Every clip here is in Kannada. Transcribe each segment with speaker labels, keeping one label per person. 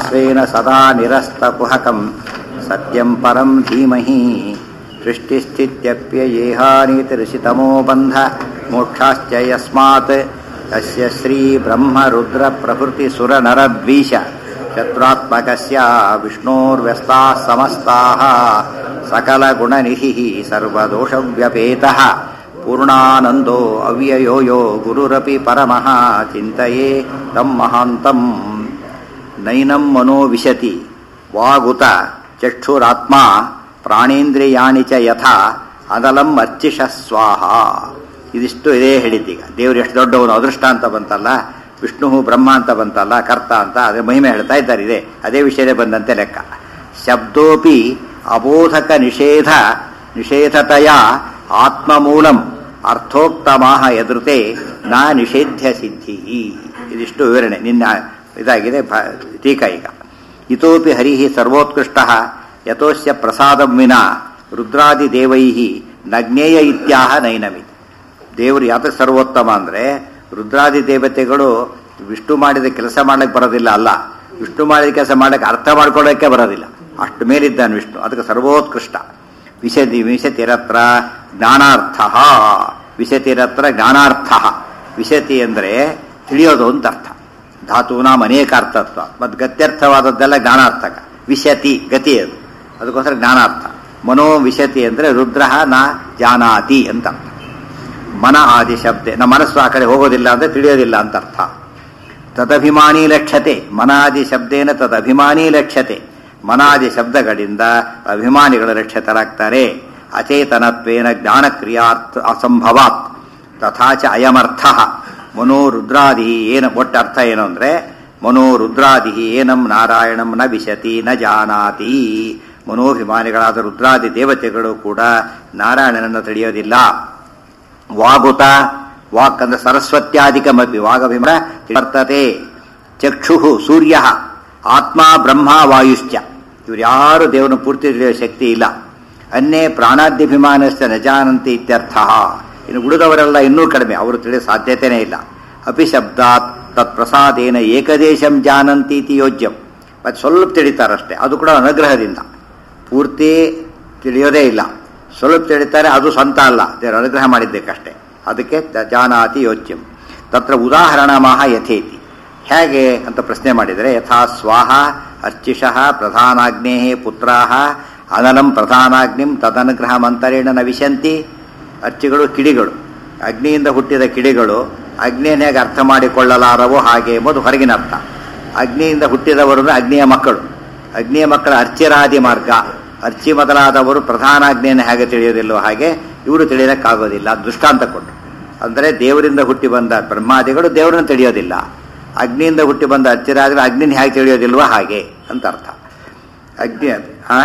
Speaker 1: स्वेन सदा निरस्तकुहकं सत्यं परं धीमहि सृष्टिस्थित्यप्ययेहानीतिरशितमो बन्ध मोक्षाश्च यस्मात् तस्य श्रीब्रह्मरुद्रप्रभृतिसुरनरद्वीष शत्रुत्मकस्य विष्णोर्व्यस्ताः समस्ताः सकलगुणनिधिः सर्वदोषव्यपेतः पूर्णानन्दो अव्ययो यो गुरुरपि परमः चिन्तये तं महान्तम् नैनं मनो विशति वागुत चक्षुरात्मा ಪ್ರಾಣೇಂದ್ರಿಯಾಣಿ ಚ ಯಥಾ ಅದಲಂ ಅರ್ಚಿಷ ಸ್ವಾಹ ಇದಿಷ್ಟು ಇದೇ ಹೇಳಿದ್ದೀಗ ದೇವರು ಎಷ್ಟು ದೊಡ್ಡವನು ಅದೃಷ್ಟ ಅಂತ ಬಂತಲ್ಲ ವಿಷ್ಣು ಬ್ರಹ್ಮ ಅಂತ ಬಂತಲ್ಲ ಕರ್ತ ಅಂತ ಅದೇ ಮಹಿಮೆ ಹೇಳ್ತಾ ಇದ್ದಾರೆ ಇದೆ ಅದೇ ವಿಷಯದೇ ಬಂದಂತೆ ಲೆಕ್ಕ ಶಬ್ದೋಪಿ ಅಬೋಧಕ ನಿಷೇಧ ನಿಷೇಧತೆಯ ಆತ್ಮಮೂಲಂ ಅರ್ಥೋಕ್ತಮಾಹ ಎದುರುತೆ ನಾ ನಿಷೇಧ್ಯ ಸಿದ್ಧಿ ಇದಿಷ್ಟು ವಿವರಣೆ ನಿನ್ನ ಇದಾಗಿದೆ ಟೀಕಾ ಈಗ ಇತೋಪಿ ಹರಿ ಸರ್ವೋತ್ಕೃಷ್ಟ ಯಥೋಸ್ಯ ಪ್ರಸಾದಂ ವಿನ ರುದ್ರಾದಿದೇವೈ ನಜ್ಞೇಯ ಇತ್ಯಾಹ ನೈನಮಿ ದೇವರು ಯಾತಕ್ಕೆ ಸರ್ವೋತ್ತಮ ಅಂದರೆ ರುದ್ರಾದಿ ದೇವತೆಗಳು ವಿಷ್ಣು ಮಾಡಿದ ಕೆಲಸ ಮಾಡ್ಲಿಕ್ಕೆ ಬರೋದಿಲ್ಲ ಅಲ್ಲ ವಿಷ್ಣು ಮಾಡಿದ ಕೆಲಸ ಮಾಡಕ್ಕೆ ಅರ್ಥ ಮಾಡ್ಕೊಳ್ಳೋಕ್ಕೆ ಬರೋದಿಲ್ಲ ಅಷ್ಟು ಮೇಲಿದ್ದಾನೆ ವಿಷ್ಣು ಅದಕ್ಕೆ ಸರ್ವೋತ್ಕೃಷ್ಟ ವಿಶತಿ ವಿಶತಿರತ್ರ ಜ್ಞಾನಾರ್ಥ ವಿಶತಿರತ್ರ ಜ್ಞಾನಾರ್ಥ ವಿಶತಿ ಅಂದರೆ ತಿಳಿಯೋದು ಅಂತ ಅರ್ಥ ಧಾತುನಾಂ ಅನೇಕ ಅರ್ಥತ್ವ ಮತ್ತು ಗತ್ಯರ್ಥವಾದದ್ದೆಲ್ಲ ಜ್ಞಾನಾರ್ಥಕ ವಿಶತಿ ಗತಿ ಅದು ಅದಕ್ಕೋಸ್ಕರ ಜ್ಞಾನಾರ್ಥ ಮನೋ ವಿಶತಿ ಅಂದರೆ ರುದ್ರ ನ ಜಾನಾತಿ ಅಂತ ಅರ್ಥ ಮನ ಆದಿ ಶಬ್ದ ನಮ್ಮ ಮನಸ್ಸು ಆ ಕಡೆ ಹೋಗೋದಿಲ್ಲ ಅಂದರೆ ತಿಳಿಯೋದಿಲ್ಲ ಅಂತ ಅರ್ಥ ತದಭಿಮಾನಿ ಲಕ್ಷ್ಯತೆ ಮನಾದಿ ಶಬ್ದೇನ ತದಭಿಮಾನಿ ಲಕ್ಷ್ಯತೆ ಮನಾದಿ ಶಬ್ದಗಳಿಂದ ಅಭಿಮಾನಿಗಳು ರಕ್ಷಿತರಾಗ್ತಾರೆ ಅಚೇತನತ್ವೇನ ಜ್ಞಾನಕ್ರಿಯಾರ್ಥ ಅಸಂಭವಾತ್ ತಥಾಚ ಅಯಮರ್ಥ ಮನೋರುದ್ರಾದಿ ಏನು ಒಟ್ಟ ಅರ್ಥ ಏನು ಅಂದರೆ ಮನೋರುದ್ರಾದಿ ಏನಂ ನಾರಾಯಣಂ ನ ವಿಶತಿ ನ ಜಾನಾತಿ ಮನೋಭಿಮಾನಿಗಳಾದ ರುದ್ರಾದಿ ದೇವತೆಗಳು ಕೂಡ ನಾರಾಯಣನನ್ನು ತಿಳಿಯೋದಿಲ್ಲ ವಾಗುತ ವಾಕ್ ಅಂದ್ರೆ ಸರಸ್ವತ್ಯಾಧಿಕಮಪಿ ವಾಗಭಿಮ ವರ್ತತೆ ಚಕ್ಷು ಸೂರ್ಯ ಆತ್ಮ ಬ್ರಹ್ಮ ವಾಯುಶ್ಚ ಇವ್ರು ಯಾರು ದೇವರನ್ನು ಪೂರ್ತಿ ತಿಳಿಯೋ ಶಕ್ತಿ ಇಲ್ಲ ಅನ್ನೇ ಪ್ರಾಣಾದ್ಯಭಿಮಾನಸ್ಥ ನಜಾನಂತಿ ಇತ್ಯರ್ಥ ಇನ್ನು ಉಳಿದವರೆಲ್ಲ ಇನ್ನೂ ಕಡಿಮೆ ಅವರು ತಿಳಿಯೋ ಸಾಧ್ಯತೆಯೇ ಇಲ್ಲ ಅಪಿಶಬ್ದಾತ್ ತತ್ಪ್ರಸಾದೇನ ಏಕದೇಶಂ ಜಾನಂತೀತಿ ಯೋಜ್ಯಂ ಮತ್ತು ಸ್ವಲ್ಪ ತಿಳಿತಾರಷ್ಟೇ ಅದು ಕೂಡ ಅನುಗ್ರಹದಿಂದ ಪೂರ್ತಿ ತಿಳಿಯೋದೇ ಇಲ್ಲ ಸ್ವಲ್ಪ ತಿಳಿತಾರೆ ಅದು ಸ್ವಂತ ಅಲ್ಲ ದೇವರು ಅನುಗ್ರಹ ಮಾಡಿದ್ದಕ್ಕಷ್ಟೇ ಅದಕ್ಕೆ ಜಾನಾತಿ ಯೋಚ್ಯಂ ತತ್ರ ಉದಾಹರಣಮಾಹ ಯಥೇತಿ ಹೇಗೆ ಅಂತ ಪ್ರಶ್ನೆ ಮಾಡಿದರೆ ಯಥಾ ಸ್ವಾಹ ಅರ್ಚಿಷಃ ಪ್ರಧಾನಾಗ್ನೇ ಪುತ್ರಾಹ ಅನಲಂ ಪ್ರಧಾನಾಗ್ನಿಂ ತದನುಗ್ರಹ ಮಂತರೇಣ ನ ವಿಶಂತಿ ಅರ್ಚಿಗಳು ಕಿಡಿಗಳು ಅಗ್ನಿಯಿಂದ ಹುಟ್ಟಿದ ಕಿಡಿಗಳು ಅಗ್ನಿಯನ್ನು ಹೇಗೆ ಅರ್ಥ ಮಾಡಿಕೊಳ್ಳಲಾರವೋ ಹಾಗೆ ಎಂಬುದು ಹೊರಗಿನ ಅರ್ಥ ಅಗ್ನಿಯಿಂದ ಹುಟ್ಟಿದವರು ಅಗ್ನಿಯ ಮಕ್ಕಳು ಅಗ್ನಿಯ ಮಕ್ಕಳ ಅರ್ಚಿರಾದಿ ಮಾರ್ಗ ಅರ್ಚಿ ಮೊದಲಾದವರು ಪ್ರಧಾನ ಅಗ್ನಿಯನ್ನು ಹೇಗೆ ತಿಳಿಯೋದಿಲ್ಲವೋ ಹಾಗೆ ಇವರು ತಿಳಿಯೋಕ್ಕಾಗೋದಿಲ್ಲ ದೃಷ್ಟಾಂತ ಕೊಟ್ಟು ಅಂದರೆ ದೇವರಿಂದ ಹುಟ್ಟಿ ಬಂದ ಬ್ರಹ್ಮಾದಿಗಳು ದೇವರನ್ನು ತಿಳಿಯೋದಿಲ್ಲ ಅಗ್ನಿಯಿಂದ ಹುಟ್ಟಿ ಬಂದ ಅರ್ಚಿರಾದಿಗಳು ಅಗ್ನಿನ ಹೇಗೆ ತಿಳಿಯೋದಿಲ್ವೋ ಹಾಗೆ ಅಂತ ಅರ್ಥ ಅಗ್ನಿ ಹಾ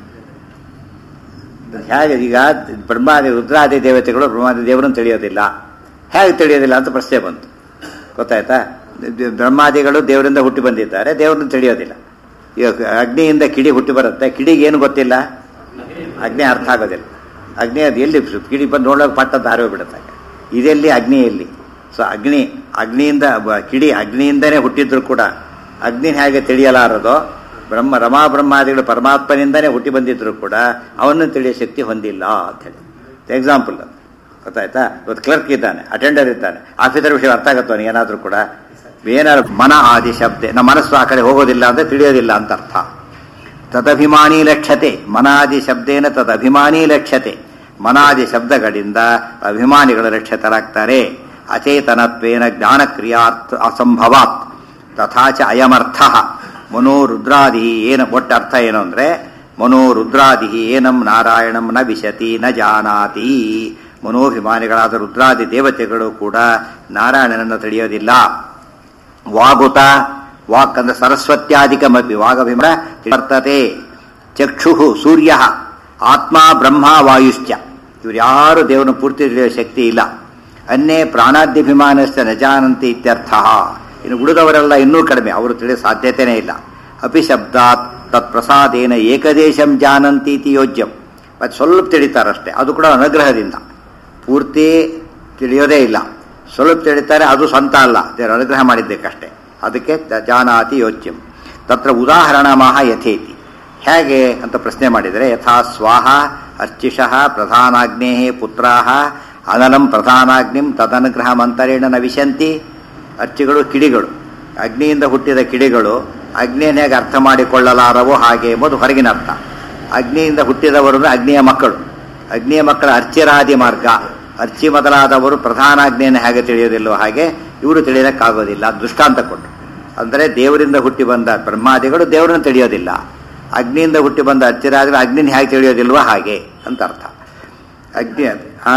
Speaker 1: ಹೇಗೆ ಈಗ ಬ್ರಹ್ಮಾದಿ ರುದ್ರಾದಿ ದೇವತೆಗಳು ಬ್ರಹ್ಮಾದಿ ದೇವರನ್ನು ತಿಳಿಯೋದಿಲ್ಲ ಹೇಗೆ ತಿಳಿಯೋದಿಲ್ಲ ಅಂತ ಪ್ರಶ್ನೆ ಬಂತು ಗೊತ್ತಾಯ್ತಾ ಬ್ರಹ್ಮಾದಿಗಳು ದೇವರಿಂದ ಹುಟ್ಟಿ ಬಂದಿದ್ದಾರೆ ದೇವರನ್ನು ತಿಳಿಯೋದಿಲ್ಲ ಈಗ ಅಗ್ನಿಯಿಂದ ಕಿಡಿ ಹುಟ್ಟಿ ಬರುತ್ತೆ ಕಿಡಿಗೆ ಏನು ಗೊತ್ತಿಲ್ಲ ಅಗ್ನಿ ಅರ್ಥ ಆಗೋದಿಲ್ಲ ಅಗ್ನಿ ಅದು ಎಲ್ಲಿ ಕಿಡಿ ಬಂದು ನೋಡೋಕೆ ಪಟ್ಟದ್ದು ಹಾರೋಗ್ಬಿಡುತ್ತೆ ಇದೆಲ್ಲಿ ಅಗ್ನಿ ಎಲ್ಲಿ ಸೊ ಅಗ್ನಿ ಅಗ್ನಿಯಿಂದ ಕಿಡಿ ಅಗ್ನಿಯಿಂದನೇ ಹುಟ್ಟಿದ್ರು ಕೂಡ ಅಗ್ನಿ ಹೇಗೆ ತಿಳಿಯಲಾರದೋ ಬ್ರಹ್ಮ ರಮಾ ಬ್ರಹ್ಮಾದಿಗಳು ಪರಮಾತ್ಮನಿಂದನೇ ಹುಟ್ಟಿ ಬಂದಿದ್ರು ಕೂಡ ಅವನ್ನು ತಿಳಿಯೋ ಶಕ್ತಿ ಹೊಂದಿಲ್ಲ ಅಂತ ಹೇಳಿ ಎಕ್ಸಾಂಪಲ್ ಗೊತ್ತಾಯ್ತಾ ಇವತ್ತು ಕ್ಲರ್ಕ್ ಇದ್ದಾನೆ ಅಟೆಂಡರ್ ಇದ್ದಾನೆ ಆಫೀಸರ್ ವಿಷಯ ಅರ್ಥ ಆಗುತ್ತೋ ಏನಾದರೂ ಕೂಡ ಏನಾದ್ರು ಮನ ಆದಿ ಶಬ್ದ ನಮ್ಮ ಮನಸ್ಸು ಆ ಕಡೆ ಹೋಗೋದಿಲ್ಲ ಅಂದರೆ ತಿಳಿಯೋದಿಲ್ಲ ಅಂತ ಅರ್ಥ ತದಭಿಮಾನಿ ಲಕ್ಷ್ಯತೆ ಮನಾದಿ ಶಬ್ದೇನ ತದಭಿಮಾನಿ ಲಕ್ಷ್ಯತೆ ಮನಾದಿ ಶಬ್ದಗಳಿಂದ ಅಭಿಮಾನಿಗಳು ರಕ್ಷಿತರಾಗ್ತಾರೆ ಅಚೇತನತ್ವೇನ ಜ್ಞಾನಕ್ರಿಯಾರ್ಥ ಅಸಂಭವಾತ್ ತಥಾಚ ಅಯಮರ್ಥ ಮನೋರುದ್ರಾದಿ ಏನು ಒಟ್ಟ ಅರ್ಥ ಏನು ಅಂದರೆ ಮನೋರುದ್ರಾದಿ ಏನಂ ನಾರಾಯಣಂ ನ ವಿಶತಿ ನ ಜಾನಾತಿ ಮನೋಭಿಮಾನಿಗಳಾದ ರುದ್ರಾದಿ ದೇವತೆಗಳು ಕೂಡ ನಾರಾಯಣನನ್ನು ತಿಳಿಯೋದಿಲ್ಲ ವಾಗುತ ವಾಕ್ ಅಂದ್ರೆ ಸರಸ್ವತ್ಯಾಧಿಕಮಪಿ ವಾಗಭಿಮ ವರ್ತತೆ ಚಕ್ಷು ಸೂರ್ಯ ಆತ್ಮ ಬ್ರಹ್ಮ ವಾಯುಶ್ಚ ಇವ್ರು ಯಾರು ದೇವರನ್ನು ಪೂರ್ತಿ ತಿಳಿಯೋ ಶಕ್ತಿ ಇಲ್ಲ ಅನ್ನೇ ಪ್ರಾಣಾದ್ಯಭಿಮಾನಸ್ಥ ನಜಾನಂತಿ ಇತ್ಯರ್ಥ ಇನ್ನು ಉಳಿದವರೆಲ್ಲ ಇನ್ನೂ ಕಡಿಮೆ ಅವರು ತಿಳಿಯೋ ಸಾಧ್ಯತೆಯೇ ಇಲ್ಲ ಅಪಿಶಬ್ದಾತ್ ತತ್ಪ್ರಸಾದೇನ ಏಕದೇಶಂ ಜಾನಂತೀತಿ ಯೋಜ್ಯಂ ಮತ್ತು ಸ್ವಲ್ಪ ತಿಳಿತಾರಷ್ಟೇ ಅದು ಕೂಡ ಅನುಗ್ರಹದಿಂದ ಪೂರ್ತಿ ತಿಳಿಯೋದೇ ಇಲ್ಲ ಸ್ವಲ್ಪ ತಿಳಿತಾರೆ ಅದು ಸ್ವಂತ ಅಲ್ಲ ದೇವರು ಅನುಗ್ರಹ ಮಾಡಿದ್ದಕ್ಕಷ್ಟೇ ಅದಕ್ಕೆ ಜಾನಾತಿ ಯೋಚ್ಯಂ ತತ್ರ ಉದಾಹರಣಮಾಹ ಯಥೇತಿ ಹೇಗೆ ಅಂತ ಪ್ರಶ್ನೆ ಮಾಡಿದರೆ ಯಥಾ ಸ್ವಾಹ ಅರ್ಚಿಷಃ ಪ್ರಧಾನಾಗ್ನೇ ಪುತ್ರಾಹ ಅನಲಂ ಪ್ರಧಾನಾಗ್ನಿಂ ತದನುಗ್ರಹ ಮಂತರೇಣ ನ ವಿಶಂತಿ ಅರ್ಚಿಗಳು ಕಿಡಿಗಳು ಅಗ್ನಿಯಿಂದ ಹುಟ್ಟಿದ ಕಿಡಿಗಳು ಅಗ್ನಿಯನ್ನು ಹೇಗೆ ಅರ್ಥ ಮಾಡಿಕೊಳ್ಳಲಾರವೋ ಹಾಗೆ ಎಂಬುದು ಹೊರಗಿನ ಅರ್ಥ ಅಗ್ನಿಯಿಂದ ಹುಟ್ಟಿದವರು ಅಂದ್ರೆ ಅಗ್ನಿಯ ಮಕ್ಕಳು ಅಗ್ನಿಯ ಮಕ್ಕಳ ಅರ್ಚಿರಾದಿ ಮಾರ್ಗ ಅರ್ಚಿ ಮೊದಲಾದವರು ಪ್ರಧಾನ ಅಗ್ನಿಯನ್ನು ಹೇಗೆ ತಿಳಿಯೋದಿಲ್ಲೋ ಹಾಗೆ ಇವರು ತಿಳಿಯೋಕ್ಕಾಗೋದಿಲ್ಲ ದೃಷ್ಟಾಂತ ಕೊಟ್ಟು ಅಂದರೆ ದೇವರಿಂದ ಹುಟ್ಟಿ ಬಂದ ಬ್ರಹ್ಮಾದಿಗಳು ದೇವರನ್ನು ತಿಳಿಯೋದಿಲ್ಲ ಅಗ್ನಿಯಿಂದ ಹುಟ್ಟಿ ಬಂದ ಅರ್ಚಿರಾದಿಗಳು ಅಗ್ನಿನ ಹೇಗೆ ತಿಳಿಯೋದಿಲ್ವೋ ಹಾಗೆ ಅಂತ ಅರ್ಥ ಅಗ್ನಿ ಹಾ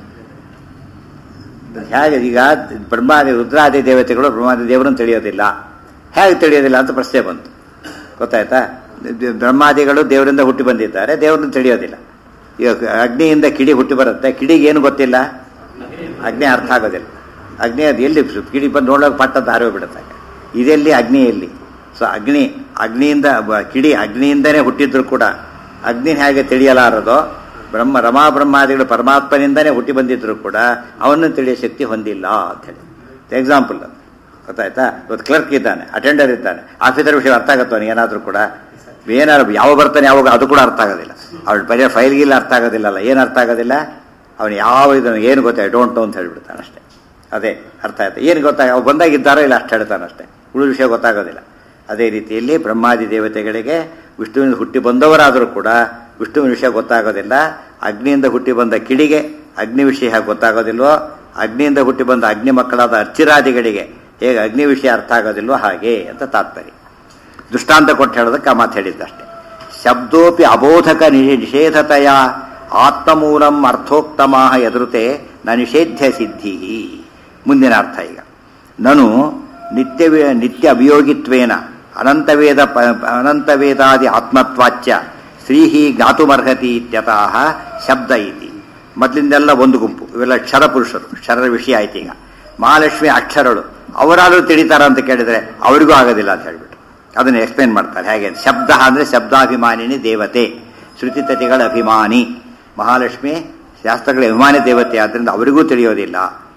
Speaker 1: ಹೇಗೆ ಈಗ ಬ್ರಹ್ಮಾದಿ ರುದ್ರಾದಿ ದೇವತೆಗಳು ಬ್ರಹ್ಮಾದಿ ದೇವರನ್ನು ತಿಳಿಯೋದಿಲ್ಲ ಹೇಗೆ ತಿಳಿಯೋದಿಲ್ಲ ಅಂತ ಪ್ರಶ್ನೆ ಬಂತು ಗೊತ್ತಾಯ್ತಾ ಬ್ರಹ್ಮಾದಿಗಳು ದೇವರಿಂದ ಹುಟ್ಟಿ ಬಂದಿದ್ದಾರೆ ದೇವರನ್ನು ತಿಳಿಯೋದಿಲ್ಲ ಈಗ ಅಗ್ನಿಯಿಂದ ಕಿಡಿ ಹುಟ್ಟಿ ಬರುತ್ತೆ ಕಿಡಿಗೆ ಏನು ಗೊತ್ತಿಲ್ಲ ಅಗ್ನಿ ಅರ್ಥ ಆಗೋದಿಲ್ಲ ಅಗ್ನಿ ಅದು ಎಲ್ಲಿ ಕಿಡಿ ಬಂದು ನೋಡೋಕೆ ಪಟ್ಟದ್ದು ಆರೋಗ್ಬಿಡುತ್ತೆ ಇದೆಲ್ಲಿ ಅಗ್ನಿಯಲ್ಲಿ ಸೊ ಅಗ್ನಿ ಅಗ್ನಿಯಿಂದ ಬ- ಕಿಡಿ ಅಗ್ನಿಯಿಂದನೇ ಹುಟ್ಟಿದ್ರು ಕೂಡ ಅಗ್ನಿ ಹೇಗೆ ತಿಳಿಯಲಾರದೋ ಬ್ರಹ್ಮ ರಮಾ ಬ್ರಹ್ಮಾದಿಗಳು ಪರಮಾತ್ಮನಿಂದನೇ ಹುಟ್ಟಿ ಬಂದಿದ್ರು ಕೂಡ ಅವನ್ನು ತಿಳಿಯೋ ಶಕ್ತಿ ಹೊಂದಿಲ್ಲ ಅಂತ ಹೇಳಿ ಎಕ್ಸಾಂಪಲ್ ಗೊತ್ತಾಯ್ತಾ ಇವತ್ತು ಕ್ಲರ್ಕ್ ಇದ್ದಾನೆ ಅಟೆಂಡರ್ ಇದ್ದಾನೆ ಆಫೀಸರ್ ವಿಷಯ ಅರ್ಥ ಆಗುತ್ತೋ ಏನಾದರೂ ಕೂಡ ಏನಾದ್ರು ಯಾವ ಬರ್ತಾನೆ ಯಾವಾಗ ಅದು ಕೂಡ ಅರ್ಥ ಆಗೋದಿಲ್ಲ ಅವ್ಳು ಬರೀ ಫೈಲ್ಗಿಲ್ಲ ಅರ್ಥ ಆಗೋದಿಲ್ಲಲ್ಲ ಏನು ಅರ್ಥ ಆಗೋದಿಲ್ಲ ಅವನು ಯಾವ ಇದನ್ನು ಏನು ಗೊತ್ತಾಗ ಡೋಂಟ್ ನೋ ಅಂತ ಹೇಳ್ಬಿಡ್ತಾನೆ ಅಷ್ಟೇ ಅದೇ ಅರ್ಥ ಆಯ್ತು ಏನು ಗೊತ್ತಾಗ ಅವು ಬಂದಾಗಿದ್ದಾರೋ ಇಲ್ಲ ಅಷ್ಟು ಹೇಳ್ತಾನೆ ಅಷ್ಟೇ ಉಳಿದ ವಿಷಯ ಗೊತ್ತಾಗೋದಿಲ್ಲ ಅದೇ ರೀತಿಯಲ್ಲಿ ಬ್ರಹ್ಮಾದಿ ದೇವತೆಗಳಿಗೆ ವಿಷ್ಣುವಿನ ಹುಟ್ಟಿ ಬಂದವರಾದರೂ ಕೂಡ ವಿಷ್ಣುವಿನ ವಿಷಯ ಗೊತ್ತಾಗೋದಿಲ್ಲ ಅಗ್ನಿಯಿಂದ ಹುಟ್ಟಿ ಬಂದ ಕಿಡಿಗೆ ಅಗ್ನಿ ವಿಷಯ ಹೇಗೆ ಗೊತ್ತಾಗೋದಿಲ್ವೋ ಅಗ್ನಿಯಿಂದ ಹುಟ್ಟಿ ಬಂದ ಅಗ್ನಿ ಮಕ್ಕಳಾದ ಅರ್ಚಿರಾದಿಗಳಿಗೆ ಹೇಗೆ ಅಗ್ನಿ ವಿಷಯ ಅರ್ಥ ಆಗೋದಿಲ್ವೋ ಹಾಗೆ ಅಂತ ತಾತ್ಪರ್ಯ ದೃಷ್ಟಾಂತ ಕೊಟ್ಟು ಹೇಳೋದಕ್ಕೆ ಆ ಮಾತು ಹೇಳಿದ್ದಷ್ಟೇ ಶಬ್ದೋಪಿ ಅಬೋಧಕ ನಿ- ನಿಷೇಧತೆಯ ಆತ್ಮಮೂಲಂ ಅರ್ಥೋಕ್ತಮ ಎದುರುತೆ ನ ನಿಷೇಧ್ಯ ಸಿದ್ಧಿ ಮುಂದಿನ ಅರ್ಥ ಈಗ ನಾನು ನಿತ್ಯ ನಿತ್ಯ ಅಭಿಯೋಗಿತ್ವೇನ ಅನಂತವೇದ ಪ- ಅನಂತವೇದಾದಿ ಆತ್ಮತ್ವಾಚ್ಯ ಸ್ತ್ರೀಹಿ ಜ್ಞಾತುಮರ್ಹತಿ ಇತ್ಯತಃ ಶಬ್ದ ಇತಿ ಮೊದಲಿಂದೆಲ್ಲ ಒಂದು ಗುಂಪು ಇವೆಲ್ಲ ಕ್ಷರ ಪುರುಷರು ಕ್ಷರರ ವಿಷಯ ಆಯ್ತು ಈಗ ಮಹಾಲಕ್ಷ್ಮಿ ಅಕ್ಷರಗಳು ಅವರಾದ್ರೂ ತಿಳಿತಾರ ಅಂತ ಕೇಳಿದ್ರೆ ಅವರಿಗೂ ಆಗೋದಿಲ್ಲ ಅಂತ ಹೇಳ್ಬಿಟ್ಟು ಅದನ್ನು ಎಕ್ಸ್ಪ್ಲೇನ್ ಮಾಡ್ತಾರೆ ಹೇಗೆ ಶಬ್ದ ಅಂದ್ರೆ ಶಬ್ದಾಭಿಮಾನಿನಿ ದೇವತೆ ಶ್ರುತಿತತಿಗಳ ಅಭಿಮಾನಿ ಮಹಾಲಕ್ಷ್ಮಿ ಶಾಸ್ತ್ರಗಳ ಅಭಿಮಾನಿ ದೇವತೆ ಆದ್ರಿಂದ ಅವರಿಗೂ ತಿಳಿಯೋದಿಲ್ಲ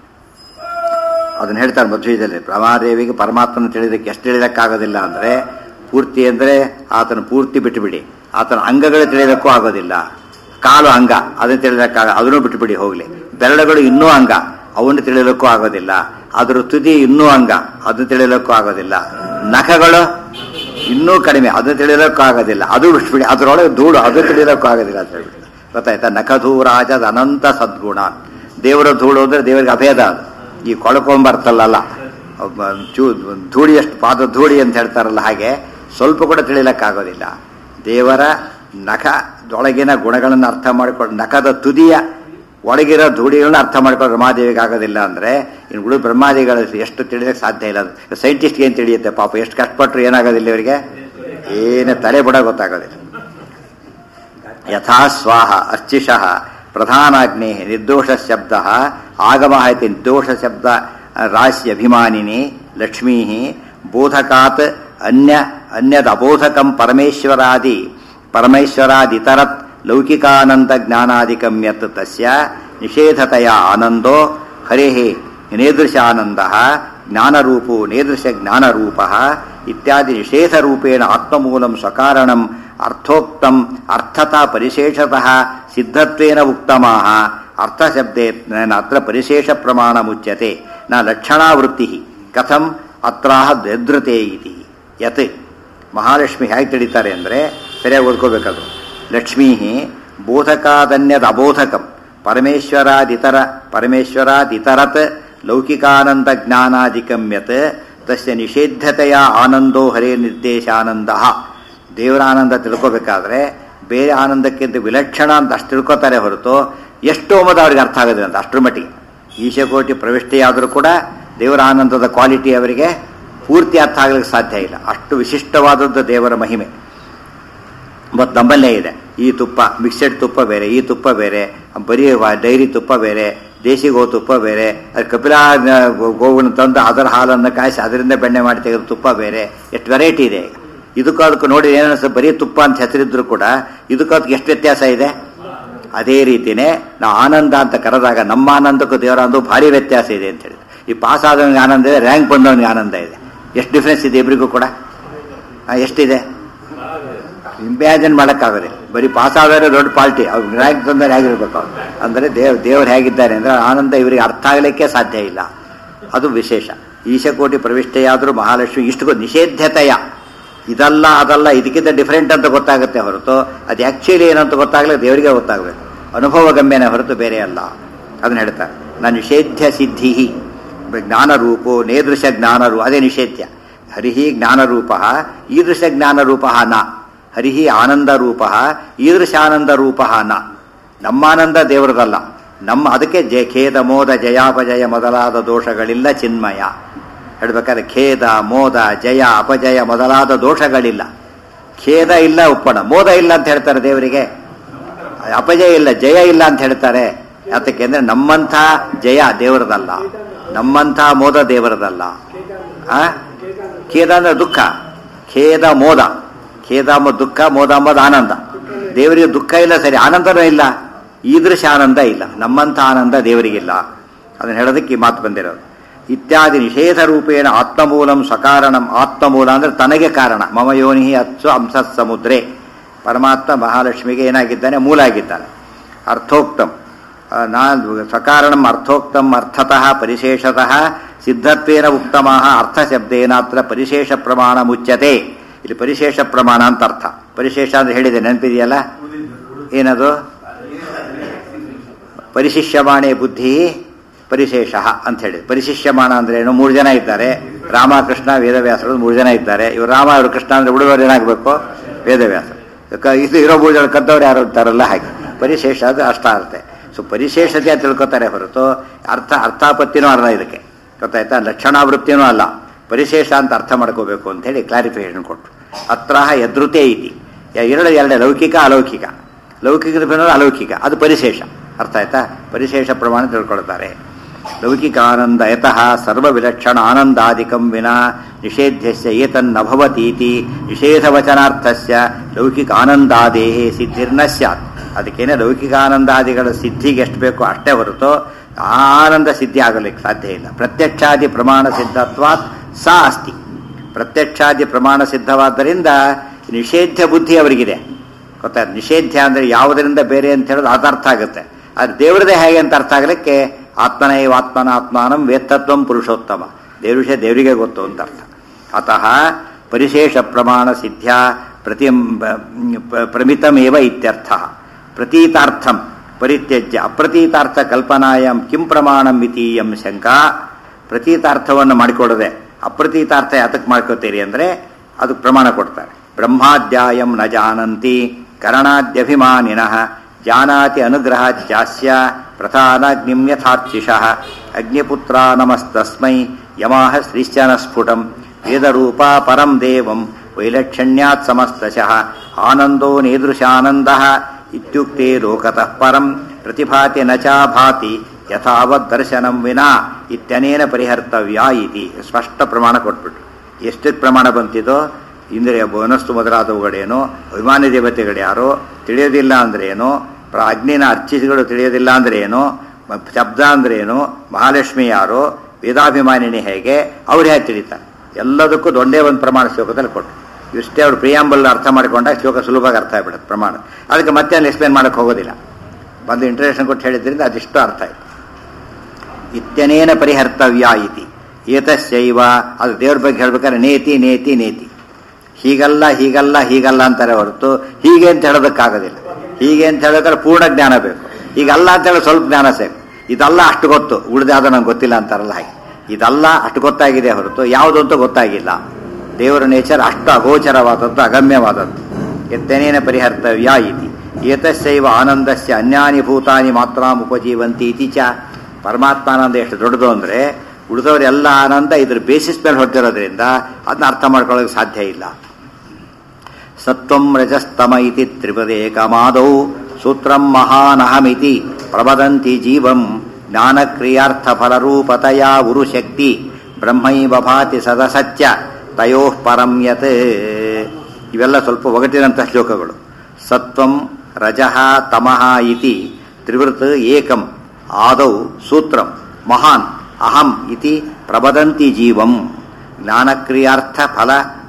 Speaker 1: ಅದನ್ನ ಹೇಳ್ತಾರೆ ಮಧ್ವದಲ್ಲಿ ಪ್ರಮಾದೇವಿಗೆ ಪರಮಾತ್ಮನ ತಿಳಿದಕ್ಕೆ ಎಷ್ಟು ತಿಳಿದಕ್ಕಾಗೋದಿಲ್ಲ ಅಂದ್ರೆ ಪೂರ್ತಿ ಅಂದ್ರೆ ಆತನ ಪೂರ್ತಿ ಬಿಟ್ಟುಬಿಡಿ ಆತನ ಅಂಗಗಳು ತಿಳಿಯೋದಕ್ಕೂ ಆಗೋದಿಲ್ಲ ಕಾಲು ಅಂಗ ಅದನ್ನು ತಿಳಿದಕ್ಕಾಗ ಅದನ್ನು ಬಿಟ್ಟುಬಿಡಿ ಹೋಗ್ಲಿ ಬೆರಳುಗಳು ಇನ್ನೂ ಅಂಗ ಅವನ್ನು ತಿಳಿಯೋದಕ್ಕೂ ಆಗೋದಿಲ್ಲ ಅದರ ತುದಿ ಇನ್ನೂ ಅಂಗ ಅದನ್ನು ತಿಳಿಯೋದಕ್ಕೂ ಆಗೋದಿಲ್ಲ ನಖಗಳು ಇನ್ನೂ ಕಡಿಮೆ ಅದನ್ನು ತಿಳಿಯೋದಕ್ಕೂ ಆಗೋದಿಲ್ಲ ಅದು ಬಿಟ್ಬಿಡಿ ಅದರೊಳಗೆ ಧೂಳು ಅದು ತಿಳಿಯೋದಕ್ಕೂ ಆಗೋದಿಲ್ಲ ಅಂತ ಹೇಳ್ಬಿಡಿ ಗೊತ್ತಾಯ್ತಾ ನಖಧೂರಾಜದ ಅನಂತ ಸದ್ಗುಣ ದೇವರ ಧೂಳು ಅಂದ್ರೆ ದೇವರಿಗೆ ಅಭೇದ ಅದು ಈ ಕೊಳ್ಕೊಂಬರ್ತಲ್ಲ ಒಬ್ಬ ಚೂ ಧೂಳಿಯಷ್ಟು ಪಾದ ಧೂಳಿ ಅಂತ ಹೇಳ್ತಾರಲ್ಲ ಹಾಗೆ ಸ್ವಲ್ಪ ಕೂಡ ತಿಳಿಲಕ್ಕಾಗೋದಿಲ್ಲ ದೇವರ ನಖದೊಳಗಿನ ಗುಣಗಳನ್ನು ಅರ್ಥ ಮಾಡಿಕೊಂಡು ನಖದ ತುದಿಯ ಒಳಗಿರೋ ಧೂಳಿಗಳನ್ನ ಅರ್ಥ ಮಾಡ್ಕೊಂಡು ರಮಾದೇವಿಗೆ ಆಗೋದಿಲ್ಲ ಅಂದ್ರೆ ಇನ್ನು ಉಳಿದ ಬ್ರಹ್ಮಾದಿಗಳು ಎಷ್ಟು ತಿಳಿಯೋಕೆ ಸಾಧ್ಯ ಇಲ್ಲ ಸೈಂಟಿಸ್ಟ್ಗೆ ಏನು ತಿಳಿಯುತ್ತೆ ಪಾಪ ಎಷ್ಟು ಕಷ್ಟಪಟ್ಟರು ಏನಾಗೋದಿಲ್ಲ ಇವರಿಗೆ ಏನು ತಲೆ ಬುಡ ಗೊತ್ತಾಗೋದಿಲ್ಲ ಯಥಾ ಸ್ವಾಹ ಅರ್ಚಿಷಃ ಪ್ರಧಾನಾಗ್ನೇ ನಿರ್ದೋಷ ಶಬ್ದ ಆಗಮ ಇತಿ ನಿರ್ದೋಷ ಶಬ್ದ ರಾಶಿ ಅಭಿಮಾನಿನಿ ಲಕ್ಷ್ಮೀ ಬೋಧಕಾತ್ ಅನ್ಯ ಅನ್ಯದ ಅಬೋಧಕಂ ಪರಮೇಶ್ವರಾದಿ ಪರಮೇಶ್ವರಾದಿತರತ್ ಲೌಕಿಕಾನಂದ ಜ್ಞಾನಾದಿಕಂ ಯತ್ ತಸ್ಯ ನಿಷೇಧತೆಯ ಆನಂದೋ ಹರೇಃ ನೇದೃಶಾನಂದ ಜ್ಞಾನರೂಪೋ ನೇದೃಶ ಜ್ಞಾನರೂಪ ಇತ್ಯಾದಿ ನಿಷೇಧರೂಪೇಣ ಆತ್ಮಮೂಲಂ ಸ್ವಕಾರಣಂ ಅರ್ಥೋಕ್ತಂ ಅರ್ಥತಾ ಪರಿಶೇಷತಃ ಸಿದ್ಧತ್ವೇನ ಉಕ್ತಮಾಹ ಅರ್ಥಶಬ್ದೇನ ಅತ್ರ ಪರಿಶೇಷ ಪ್ರಮಾಣ ಮುಚ್ಯತೆ ನ ಲಕ್ಷಣಾವೃತ್ತಿ ಕಥಂ ಅತ್ರಾಹ ದ್ರತೆ ಇತಿ ಯತ್ ಮಹಾಲಕ್ಷ್ಮಿ ಹೇಗೆ ತಿಳಿತಾರೆ ಅಂದರೆ ಸರಿಯಾಗಿ ಓದ್ಕೋಬೇಕಾದ್ರು ಲಕ್ಷ್ಮೀ ಬೋಧಕಾದನ್ಯದ ಅಬೋಧಕಂ ಪರಮೇಶ್ವರಾದಿತರ ಪರಮೇಶ್ವರಾದಿತರತ್ ಲೌಕಿಕಾನಂದ ಜ್ಞಾನಾದಿಕಂ ಯತ್ ತಸ್ಯ ನಿಷೇಧ್ಯತೆಯ ಆನಂದೋ ಹರೇ ನಿರ್ದೇಶಾನಂದ ದೇವರ ಆನಂದ ತಿಳ್ಕೋಬೇಕಾದ್ರೆ ಬೇರೆ ಆನಂದಕ್ಕಿಂತ ವಿಲಕ್ಷಣ ಅಂತ ಅಷ್ಟು ತಿಳ್ಕೊತಾರೆ ಹೊರತು ಎಷ್ಟು ಹೋಮದ ಅವ್ರಿಗೆ ಅರ್ಥ ಆಗೋದಿಲ್ಲ ಅಂತ ಅಷ್ಟರ ಮಟ್ಟಿಗೆ ಈಶಕೋಟಿ ಪ್ರವಿಷ್ಟಿಯಾದರೂ ಕೂಡ ದೇವರ ಆನಂದದ ಕ್ವಾಲಿಟಿ ಅವರಿಗೆ ಪೂರ್ತಿ ಅರ್ಥ ಆಗ್ಲಿಕ್ಕೆ ಸಾಧ್ಯ ಇಲ್ಲ ಅಷ್ಟು ವಿಶಿಷ್ಟವಾದದ್ದು ದೇವರ ಮಹಿಮೆ ಮತ್ತು ನಮ್ಮಲ್ಲೇ ಇದೆ ಈ ತುಪ್ಪ ಮಿಕ್ಸೆಡ್ ತುಪ್ಪ ಬೇರೆ ಈ ತುಪ್ಪ ಬೇರೆ ಬರೀ ವ- ಡೈರಿ ತುಪ್ಪ ಬೇರೆ ದೇಶಿ ಗೋ ತುಪ್ಪ ಬೇರೆ ಅದು ಕಪಿಲಾ ಗೋ- ಗೋವನ್ನು ತಂದು ಅದರ ಹಾಲನ್ನು ಕಾಯಿಸಿ ಅದರಿಂದ ಬೆಣ್ಣೆ ಮಾಡಿ ತೆಗೆದ ತುಪ್ಪ ಬೇರೆ ಎಷ್ಟು ವೆರೈಟಿ ಇದೆ ಈಗ ಇದಕ್ಕೂ ಅದಕ್ಕೂ ನೋಡಿ ಏನನ್ಸ ಬರೀ ತುಪ್ಪ ಅಂತ ಹೆಸರಿದ್ರು ಕೂಡ ಇದಕ್ಕೂ ಅದಕ್ಕೆ ಎಷ್ಟು ವ್ಯತ್ಯಾಸ ಇದೆ ಅದೇ ರೀತಿನೇ ನಾವು ಆನಂದ ಅಂತ ಕರೆದಾಗ ನಮ್ಮ ಆನಂದಕ್ಕೂ ದೇವರ ಆನಂದ ಭಾರಿ ವ್ಯತ್ಯಾಸ ಇದೆ ಅಂತ ಹೇಳಿದ್ರು ಈ ಪಾಸ್ ಆದವನಿಗೆ ಆನಂದ ಇದೆ ರ್ಯಾಂಕ್ ಬಂದವನಿಗೆ ಆನಂದ ಇದೆ ಎಷ್ಟು ಡಿಫ್ರೆನ್ಸ್ ಇದೆ ಇಬ್ಬರಿಗೂ ಕೂಡ ಆ, ಎಷ್ಟಿದೆ ಇಮ್ಯಾಜಿನ್ ಮಾಡೋಕ್ಕಾಗೋದಿಲ್ಲ ಬರೀ ಪಾಸ್ ಆದವರೇ ದೊಡ್ಡ ಪಾರ್ಟಿ ಅವ್ರು ರ್ಯಾಂಕ್ ತಂದರೆ ಹೇಗಿರ್ಬೇಕು ಅವ್ರು ಅಂದರೆ ದೇವ್ ದೇವರು ಹೇಗಿದ್ದಾರೆ ಅಂದರೆ ಆನಂದ ಇವರಿಗೆ ಅರ್ಥ ಆಗಲಿಕ್ಕೆ ಸಾಧ್ಯ ಇಲ್ಲ ಅದು ವಿಶೇಷ ಈಶಕೋಟಿ ಪ್ರವಿಷ್ಟೆಯಾದರೂ ಮಹಾಲಕ್ಷ್ಮಿ ಇಷ್ಟು ಗೊ- ನಿಷೇಧ್ಯತೆಯ ಇದಲ್ಲ ಅದಲ್ಲ ಇದಕ್ಕಿಂತ ಡಿಫ್ರೆಂಟ್ ಅಂತ ಗೊತ್ತಾಗುತ್ತೆ ಹೊರತು ಅದು ಆ್ಯಕ್ಚುಲಿ ಏನಂತ ಗೊತ್ತಾಗಲಿ ದೇವರಿಗೆ ಗೊತ್ತಾಗಬೇಕು ಅನುಭವ ಗಮ್ಯನೇ ಹೊರತು ಬೇರೆ ಅಲ್ಲ ಅದನ್ನ ಹೇಳ್ತಾರೆ ನ ನಿಷೇಧ್ಯ ಸಿದ್ಧಿ ಜ್ಞಾನರೂಪೋ ನೇದೃಶ ಜ್ಞಾನರೂ ಅದೇ ನಿಷೇಧ್ಯ ಹರಿಹಿ ಜ್ಞಾನರೂಪ ಈದೃಶ ಜ್ಞಾನರೂಪ ನ ಹರಿಹಿ ಆನಂದರೂಪ ಈದೃಶಾನಂದರೂಪ ನ ನಮ್ಮಾನಂದ ದೇವರದಲ್ಲ ನಮ್ಮ ಅದಕ್ಕೆ ಜಯ ಖೇದ ಮೋದ ಜಯಾಪಜಯ ಮೊದಲಾದ ದೋಷಗಳಿಲ್ಲ ಚಿನ್ಮಯ ಹೇಳ್ಬೇಕಾದ್ರೆ ಖೇದ ಮೋದ ಜಯ ಅಪಜಯ ಮೊದಲಾದ ದೋಷಗಳಿಲ್ಲ ಖೇದ ಇಲ್ಲ ಉಪ್ಪಣ ಮೋದ ಇಲ್ಲ ಅಂತ ಹೇಳ್ತಾರೆ ದೇವರಿಗೆ ಅಪಜಯ ಇಲ್ಲ ಜಯ ಇಲ್ಲ ಅಂತ ಹೇಳ್ತಾರೆ ಯಾತಕ್ಕೆ ಅಂದ್ರೆ ನಮ್ಮಂಥ ಜಯ ದೇವರದಲ್ಲ ನಮ್ಮಂಥ ಮೋದ ದೇವರದಲ್ಲ ಆ ಖೇದ ಅಂದ್ರೆ ದುಃಖ ಖೇದ ಮೋದ ಖೇದ ಅಂಬ ದುಃಖ ಮೋದ ಅಂಬುದು ಆನಂದ ದೇವರಿಗೆ ದುಃಖ ಇಲ್ಲ ಸರಿ ಆನಂದನೂ ಇಲ್ಲ ಈದೃಶ ಆನಂದ ಇಲ್ಲ ನಮ್ಮಂಥ ಆನಂದ ದೇವರಿಗಿಲ್ಲ ಅದನ್ನ ಹೇಳೋದಕ್ಕೆ ಈ ಮಾತು ಬಂದಿರೋದು ಇತ್ಯಾದಿ ನಿಷೇಧ ರೂಪೇಣ ಆತ್ಮಮೂಲಂ ಸಕಾರಣಂ ಆತ್ಮಮೂಲ ಅಂದ್ರೆ ತನಗೆ ಕಾರಣ ಮಮ ಯೋನಿ ಅತ್ಸು ಅಂಸತ್ ಸಮುದ್ರೇ ಪರಮಾತ್ಮ ಮಹಾಲಕ್ಷ್ಮಿಗೆ ಏನಾಗಿದ್ದಾನೆ ಮೂಲ ಆಗಿದ್ದಾನೆ ಅರ್ಥೋಕ್ತಂ ಆ, ನಾ ಸಕಾರಣಂ ಅರ್ಥೋಕ್ತಂ ಅರ್ಥತಃ ಪರಿಶೇಷತಃ ಸಿದ್ಧತ್ವೇನ ಉಕ್ತಮಃ ಅರ್ಥಶಬ್ದೇನಾತ್ರ ಪರಿಶೇಷ ಪ್ರಮಾಣ ಮುಚ್ಯತೆ ಇಲ್ಲಿ ಪರಿಶೇಷ ಪ್ರಮಾಣ ಅಂತ ಅರ್ಥ ಪರಿಶೇಷ ಅಂದ್ರೆ ಹೇಳಿದೆ ನೆನಪಿದೆಯಲ್ಲ ಏನದು ಪರಿಶಿಷ್ಯಮಾಣೆ ಬುದ್ಧಿ ಪರಿಶೇಷ ಅಂತ ಹೇಳಿ ಪರಿಶಿಷ್ಯಮಾಣ ಅಂದ್ರೆ ಏನು ಮೂರು ಜನ ಇದ್ದಾರೆ ರಾಮಕೃಷ್ಣ ವೇದವ್ಯಾಸರು ಮೂರು ಜನ ಇದ್ದಾರೆ ಇವರು ರಾಮ ಅವರು ಕೃಷ್ಣ ಅಂದ್ರೆ ಉಳಿದವರು ಏನಾಗಬೇಕು ವೇದವ್ಯಾಸ ಕ- ಇದು ಇರೋ ಮೂರು ಜನ ಕದ್ದವ್ರು ಯಾರು ಇರ್ತಾರಲ್ಲ ಹಾಗೆ ಪರಿಶೇಷ ಅದು ಅಷ್ಟಾರ್ಥ ಸೊ ಪರಿಶೇಷತೆ ಅಂತ ತಿಳ್ಕೊತಾರೆ ಹೊರತು ಅರ್ಥ ಅರ್ಥಾಪತ್ತಿನೂ ಅಲ್ಲ ಇದಕ್ಕೆ ಗೊತ್ತಾಯ್ತಾ ಲಕ್ಷಣಾವೃತ್ತಿನೂ ಅಲ್ಲ ಪರಿಶೇಷ ಅಂತ ಅರ್ಥ ಮಾಡ್ಕೋಬೇಕು ಅಂತ ಹೇಳಿ ಕ್ಲಾರಿಫಿಕೇಶನ್ ಕೊಟ್ಟರು ಅತ್ರ ಯದೃತೆ ಇತಿ ಯ- ಎರಡು ಎರಡೇ ಲೌಕಿಕ ಅಲೌಕಿಕ ಲೌಕಿಕದ ಬೆನ್ನಲ್ಲೂ ಅಲೌಕಿಕ ಅದು ಪರಿಶೇಷ ಅರ್ಥ ಆಯ್ತಾ ಪರಿಶೇಷ ಪ್ರಮಾಣ ತಿಳ್ಕೊಳ್ತಾರೆ ಲೌಕಿಕಾನಂದ ಯತಃ ಸರ್ವವಿಲಕ್ಷಣ ಆನಂದಾದಿಕಂ ವಿನಾ ನಿಷೇಧ್ಯಸ್ಯ ಏತನ್ನ ಭವತೀತಿ ನಿಷೇಧವಚನಾರ್ಥಸ್ಯ ಲೌಕಿಕ ಆನಂದಾದೇ ಸಿದ್ಧಿರ್ನ ಸ್ಯಾತ್ ಅದಕ್ಕೇನೆ ಲೌಕಿಕಾನಂದಾದಿಗಳ ಸಿದ್ಧಿಗೆ ಎಷ್ಟು ಬೇಕೋ ಅಷ್ಟೇ ಹೊರತು ಆನಂದ ಸಿದ್ಧಿ ಆಗಲಿಕ್ಕೆ ಸಾಧ್ಯ ಇಲ್ಲ ಪ್ರತ್ಯಕ್ಷಾದಿ ಪ್ರಮಾಣ ಸಿದ್ಧತ್ವಾತ್ ಸಾ ಅಸ್ತಿ ಪ್ರತ್ಯಕ್ಷಾದಿ ಪ್ರಮಾಣ ಸಿದ್ಧವಾದ್ದರಿಂದ ನಿಷೇಧ್ಯ ಬುದ್ಧಿ ಅವರಿಗಿದೆ ಗೊತ್ತಾಯ್ತು ನಿಷೇಧ್ಯ ಅಂದ್ರೆ ಯಾವುದರಿಂದ ಬೇರೆ ಅಂತ ಹೇಳೋದು ಅದರ್ಥ ಆಗುತ್ತೆ ಅದು ದೇವರದೇ ಹೇಗೆ ಅಂತ ಅರ್ಥ ಆಗಲಿಕ್ಕೆ ಆತ್ಮನೈವ ಆತ್ಮನ ಆತ್ಮಾನಂ ವೇತ್ತತ್ವಂ ಪುರುಷೋತ್ತಮ ದೇವ್ರ ವಿಷಯ ದೇವರಿಗೆ ಗೊತ್ತು ಅಂತ ಅರ್ಥ ಅತಃ ಪರಿಶೇಷ ಪ್ರಮಾಣ ಸಿದ್ಧ್ಯ ಪ್ರತಿ ಪ್ರಮಿತಮೇವ ಇತ್ಯರ್ಥ ಪ್ರತೀತಾರ್ಥಂ ಪರಿತ್ಯಜ್ಯ ಅಪ್ರತೀತಾರ್ಥ ಕಲ್ಪನಾಯಂ ಕಿಂ ಪ್ರಮಾಣಂ ಇತೀಯಂ ಶಂಕಾ ಪ್ರತೀತಾರ್ಥವನ್ನು ಮಾಡಿಕೊಡದೆ ಅಪ್ರತೀತಾರ್ಥ ಯಾತಕ್ಕೆ ಮಾಡ್ಕೋತೀರಿ ಅಂದರೆ ಅದಕ್ಕೆ ಪ್ರಮಾಣ ಕೊಡ್ತಾರೆ ಬ್ರಹ್ಮಾಧ್ಯಾಯಂ ನ ಜಾನಂತಿ ಕರಣಾದ್ಯಭಿಮಾನಿನಃ ಜಾನಾತಿ ಅನುಗ್ರಹಾಚ್ಯಾಸ್ಯ ಪ್ರಧಾನಗ್ನಿಂ ಯಥಾರ್ಚಿಷಃ ಅಗ್ನಿಪುತ್ರ ನಮಸ್ತಸ್ಮೈ ಯಮಾಹ ಶ್ರೀಶ್ಚನ ಸ್ಫುಟಂ ವೇದರೂಪ ಪರಂ ದೇವಂ ವೈಲಕ್ಷಣ್ಯಾತ್ ಸಮಸ್ತಶಃ ಆನಂದೋ ನೇದೃಶಾನಂದಃ ಇತ್ಯುಕ್ತೆ ಲೋಕತಃ ಪರಂ ಪ್ರತಿಭಾತಿ ನ ಚ ಭಾತಿ ಯಥಾವತ್ ದರ್ಶನಂ ವಿನಾ ಇತ್ಯನೇನ ಪರಿಹರ್ತವ್ಯ ಇತಿ ಸ್ಪಷ್ಟ ಪ್ರಮಾಣ ಕೊಟ್ಬಿಟ್ರು ಎಷ್ಟು ಪ್ರಮಾಣ ಬಂತಿದೋ ಇಂದ್ರಿಯ ಬೋನಸ್ತು ಮೊದಲಾದವುಗಳೇನೋ ಅಭಿಮಾನಿ ದೇವತೆಗಳು ಯಾರೋ ತಿಳಿಯೋದಿಲ್ಲ ಅಂದ್ರೆ ಏನೋ ಪ್ರ- ಅಗ್ನಿನ ಅರ್ಚಿಸಿಗಳು ತಿಳಿಯೋದಿಲ್ಲ ಅಂದ್ರೆ ಏನೋ ಮ- ಶಬ್ದ ಅಂದ್ರೆ ಏನು ಮಹಾಲಕ್ಷ್ಮಿ ಯಾರೋ ವೇದಾಭಿಮಾನಿನಿ ಹೇಗೆ ಅವ್ರು ಹೇಗೆ ತಿಳಿತಾರೆ ಎಲ್ಲದಕ್ಕೂ ದೊಡ್ಡೇ ಒಂದು ಪ್ರಮಾಣ ಶ್ಲೋಕದಲ್ಲಿ ಕೊಟ್ಟರು ಇಷ್ಟೇ ಅವ್ರು ಪ್ರಿಯಾಂಬಲ್ ಅರ್ಥ ಮಾಡಿಕೊಂಡಾಗ ಶ್ಲೋಕ ಸುಲಭವಾಗಿ ಅರ್ಥ ಆಗ್ಬಿಡುತ್ತೆ ಪ್ರಮಾಣ ಅದಕ್ಕೆ ಮತ್ತೆ ಅಲ್ಲಿ ಎಕ್ಸ್ಪ್ಲೇನ್ ಮಾಡಕ್ಕೆ ಹೋಗೋದಿಲ್ಲ ಬಂದು ಇಂಟ್ರಡಕ್ಷನ್ ಕೊಟ್ಟು ಹೇಳಿದ್ರಿಂದ ಅದಿಷ್ಟು ಅರ್ಥ ಆಯ್ತು ಇತ್ಯನೇನ ಪರಿಹರ್ತವ್ಯ ಇತಿ ಏತಸ್ಯೈವ ಅದು ದೇವ್ರ ಬಗ್ಗೆ ಹೇಳ್ಬೇಕಾದ್ರೆ ನೇತಿ ನೇತಿ ನೇತಿ ಹೀಗಲ್ಲ ಹೀಗಲ್ಲ ಹೀಗಲ್ಲ ಅಂತಾರೆ ಹೊರತು ಹೀಗೆ ಅಂತ ಹೇಳೋದಕ್ಕಾಗೋದಿಲ್ಲ ಹೀಗೆ ಅಂತ ಹೇಳ್ಬೇಕಾದ್ರೆ ಪೂರ್ಣ ಜ್ಞಾನ ಬೇಕು ಹೀಗಲ್ಲ ಅಂತ ಹೇಳಿ ಸ್ವಲ್ಪ ಜ್ಞಾನ ಸಾಕು ಇದಲ್ಲ ಅಷ್ಟು ಗೊತ್ತು ಉಳಿದಾದ ನಂಗೆ ಗೊತ್ತಿಲ್ಲ ಅಂತಾರಲ್ಲ ಹಾಗೆ ಇದಲ್ಲ ಅಷ್ಟು ಗೊತ್ತಾಗಿದೆ ಹೊರತು ಯಾವುದು ಅಂತ ಗೊತ್ತಾಗಿಲ್ಲ ದೇವರ ನೇಚರ್ ಅಷ್ಟು ಅಗೋಚರವಾದದ್ದು ಅಗಮ್ಯವಾದದ್ದು ಎತ್ತನೇನ ಪರಿಹರ್ತವ್ಯ ಇತಿ ಏತಸ್ಯೈವ ಆನಂದಸ್ಯ ಅನ್ಯಾನಿ ಭೂತಾನಿ ಮಾತ್ರ ಉಪಜೀವಂತಿ ಇತಿ ಚ ಪರಮಾತ್ಮಾನಂದ ಎಷ್ಟು ದೊಡ್ಡದು ಅಂದರೆ ಉಳಿದವರೆಲ್ಲ ಆನಂದ ಇದ್ರ ಬೇಸಿಸ್ ಮೇಲೆ ಹೊರಟಿರೋದ್ರಿಂದ ಅದನ್ನ ಅರ್ಥ ಮಾಡ್ಕೊಳ್ಳೋಕೆ ಸಾಧ್ಯ ಇಲ್ಲ ಸತ್ವಂ ರಜಸ್ತಮ ಇತಿ ತ್ರಿಪದೇಕಮಾದೌ ಸೂತ್ರಂ ಮಹಾನಹಮಿತಿ ಪ್ರವದಂತಿ ಜೀವಂ ಜ್ಞಾನಕ್ರಿಯಾರ್ಥ ಫಲರೂಪತಯ ಉರುಶಕ್ತಿ ಬ್ರಹ್ಮೈವ ಭಾತಿ ಸದಸತ್ಯ ತಯೋ ಪರಂ ಯತ್ ಇವೆಲ್ಲ ಸ್ವಲ್ಪ ಒಗಟಿನಂಥ ಶ್ಲೋಕಗಳು ಸತ್ವಂ ರಜಃ ತಮಃ ಇತಿ ತ್ರಿವೃತ್ ಏಕಂ ಆದೌ ಸೂತ್ರಂ ಮಹಾನ್ ಅಹಂ ಇತಿ ಪ್ರವದಂತಿ ಜೀವಂ ಜ್ಞಾನಕ್ರಿಯಾರ್ಥ ಫಲ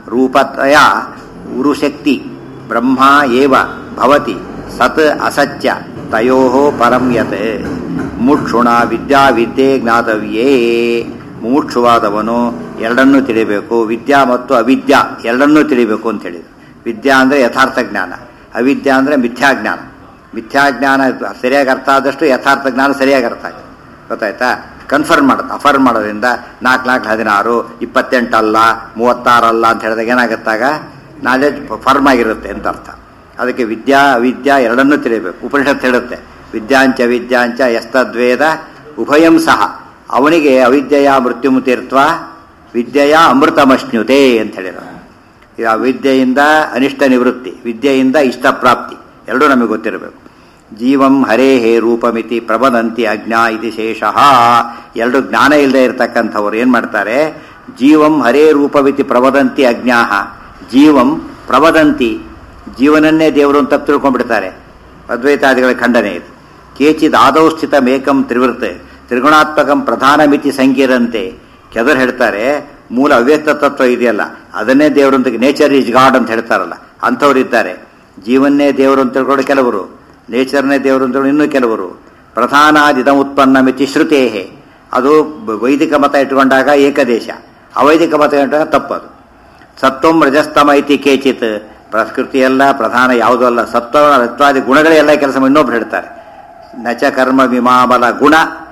Speaker 1: ರೂಪತಯ ಉರುಶಕ್ತಿ ಬ್ರಹ್ಮ ಏವ ಭವತಿ ಸತ್ ಅಸತ್ಯ ತಯೋ ಪರಂ ಯತ್ ಮುಕ್ಷುಣ ವಿದ್ಯಾ ವಿದ್ಯೆ ಜ್ಞಾತವ್ಯೇ ಮುಮುಕ್ಷುವಾದವನು ಎರಡನ್ನೂ ತಿಳಿಬೇಕು ವಿದ್ಯಾ ಮತ್ತು ಅವಿದ್ಯಾ ಎರಡನ್ನೂ ತಿಳಿಬೇಕು ಅಂತ ಹೇಳಿದ್ರು ವಿದ್ಯಾ ಅಂದರೆ ಯಥಾರ್ಥ ಜ್ಞಾನ ಅವಿದ್ಯಾ ಅಂದರೆ ಮಿಥ್ಯಾಜ್ಞಾನ ಮಿಥ್ಯಾಜ್ಞಾನ ಸರಿಯಾಗಿ ಅರ್ಥ ಆದಷ್ಟು ಯಥಾರ್ಥ ಜ್ಞಾನ ಸರಿಯಾಗಿ ಅರ್ಥ ಆಗುತ್ತೆ ಗೊತ್ತಾಯ್ತಾ ಕನ್ಫರ್ಮ್ ಮಾಡೋದು ಅಫರ್ಮ್ ಮಾಡೋದ್ರಿಂದ ನಾಲ್ಕು ನಾಲ್ಕು ಹದಿನಾರು ಇಪ್ಪತ್ತೆಂಟಲ್ಲ ಮೂವತ್ತಾರಲ್ಲ ಅಂತ ಹೇಳಿದಾಗ ಏನಾಗುತ್ತಾಗ ನಾಲೆಜ್ ಫರ್ಮ್ ಆಗಿರುತ್ತೆ ಅಂತ ಅರ್ಥ ಅದಕ್ಕೆ ವಿದ್ಯಾ ಅವಿದ್ಯಾ ಎರಡನ್ನೂ ತಿಳಿಬೇಕು ಉಪನಿಷತ್ ಹೇಳುತ್ತೆ ವಿದ್ಯಾಂಚ ವಿದ್ಯಾಂಚ ಎಸ್ತದ್ವೇದ ಉಭಯಂ ಸಹ ಅವನಿಗೆ ಅವಿದ್ಯೆಯ ಮೃತ್ಯುಮುತೀರ್ತ್ವ ವಿದ್ಯೆಯ ಅಮೃತಮಶ್ನುತೆ ಅಂತ ಹೇಳಿರೋದು ಇದು ಅವಿದ್ಯೆಯಿಂದ ಅನಿಷ್ಟ ನಿವೃತ್ತಿ ವಿದ್ಯೆಯಿಂದ ಇಷ್ಟ ಪ್ರಾಪ್ತಿ ಎರಡೂ ನಮಗೆ ಗೊತ್ತಿರಬೇಕು ಜೀವಂ ಹರೇ ಹೇ ರೂಪಮಿತಿ ಪ್ರಬದಂತಿ ಅಜ್ಞಾ ಇತಿ ಶೇಷಃ ಎರಡು ಜ್ಞಾನ ಇಲ್ಲದೆ ಇರತಕ್ಕಂಥವ್ರು ಏನು ಮಾಡ್ತಾರೆ ಜೀವಂ ಹರೇ ರೂಪವಿತಿ ಪ್ರವದಂತಿ ಅಜ್ಞಾಹ ಜೀವಂ ಪ್ರವದಂತಿ ಜೀವನನ್ನೇ ದೇವರು ಅಂತ ತಿಳ್ಕೊಂಡ್ಬಿಡ್ತಾರೆ ಅದ್ವೈತಾದಿಗಳ ಖಂಡನೆ ಇದು ಕೇಚಿದ್ ಆದೌ ಸ್ಥಿತ ಮೇಕಂ ತ್ರಿವೃತ್ ತ್ರಿಗುಣಾತ್ಮಕಂ ಪ್ರಧಾನ ಮಿತಿ ಸಂಕೀರಂತೆ ಕೆದರ್ ಹೇಳ್ತಾರೆ ಮೂಲ ಅವ್ಯಕ್ತ ತತ್ವ ಇದೆಯಲ್ಲ ಅದನ್ನೇ ದೇವರು ಅಂತ ನೇಚರ್ ಈಸ್ ಗಾಡ್ ಅಂತ ಹೇಳ್ತಾರಲ್ಲ ಅಂಥವ್ರು ಇದ್ದಾರೆ ಜೀವನ್ನೇ ದೇವರು ಅಂತ ತಿಳ್ಕೊಂಡು ಕೆಲವರು ನೇಚರ್ನೇ ದೇವರು ಅಂತ ಇನ್ನೂ ಕೆಲವರು ಪ್ರಧಾನಾದಿದ ಉತ್ಪನ್ನ ಮಿತಿ ಶ್ರುತೇಹೆ ಅದು ವೈದಿಕ ಮತ ಇಟ್ಕೊಂಡಾಗ ಏಕದೇಶ ಅವೈದಿಕ ಮತ ಇಟ್ಟಾಗ ತಪ್ಪದು ಸತ್ವಂ ರಜಸ್ತಮ ಐತಿ ಕೇಚಿತ್ ಪ್ರಕೃತಿ ಎಲ್ಲ ಪ್ರಧಾನ ಯಾವುದೂ ಅಲ್ಲ ಸತ್ವ ರತ್ವಾದಿ ಗುಣಗಳೆಲ್ಲ ಕೆಲಸ ಇನ್ನೊಬ್ರು ಹೇಳ್ತಾರೆ ನಚ ಕರ್ಮ ವಿಮಾಬಲ ಗುಣ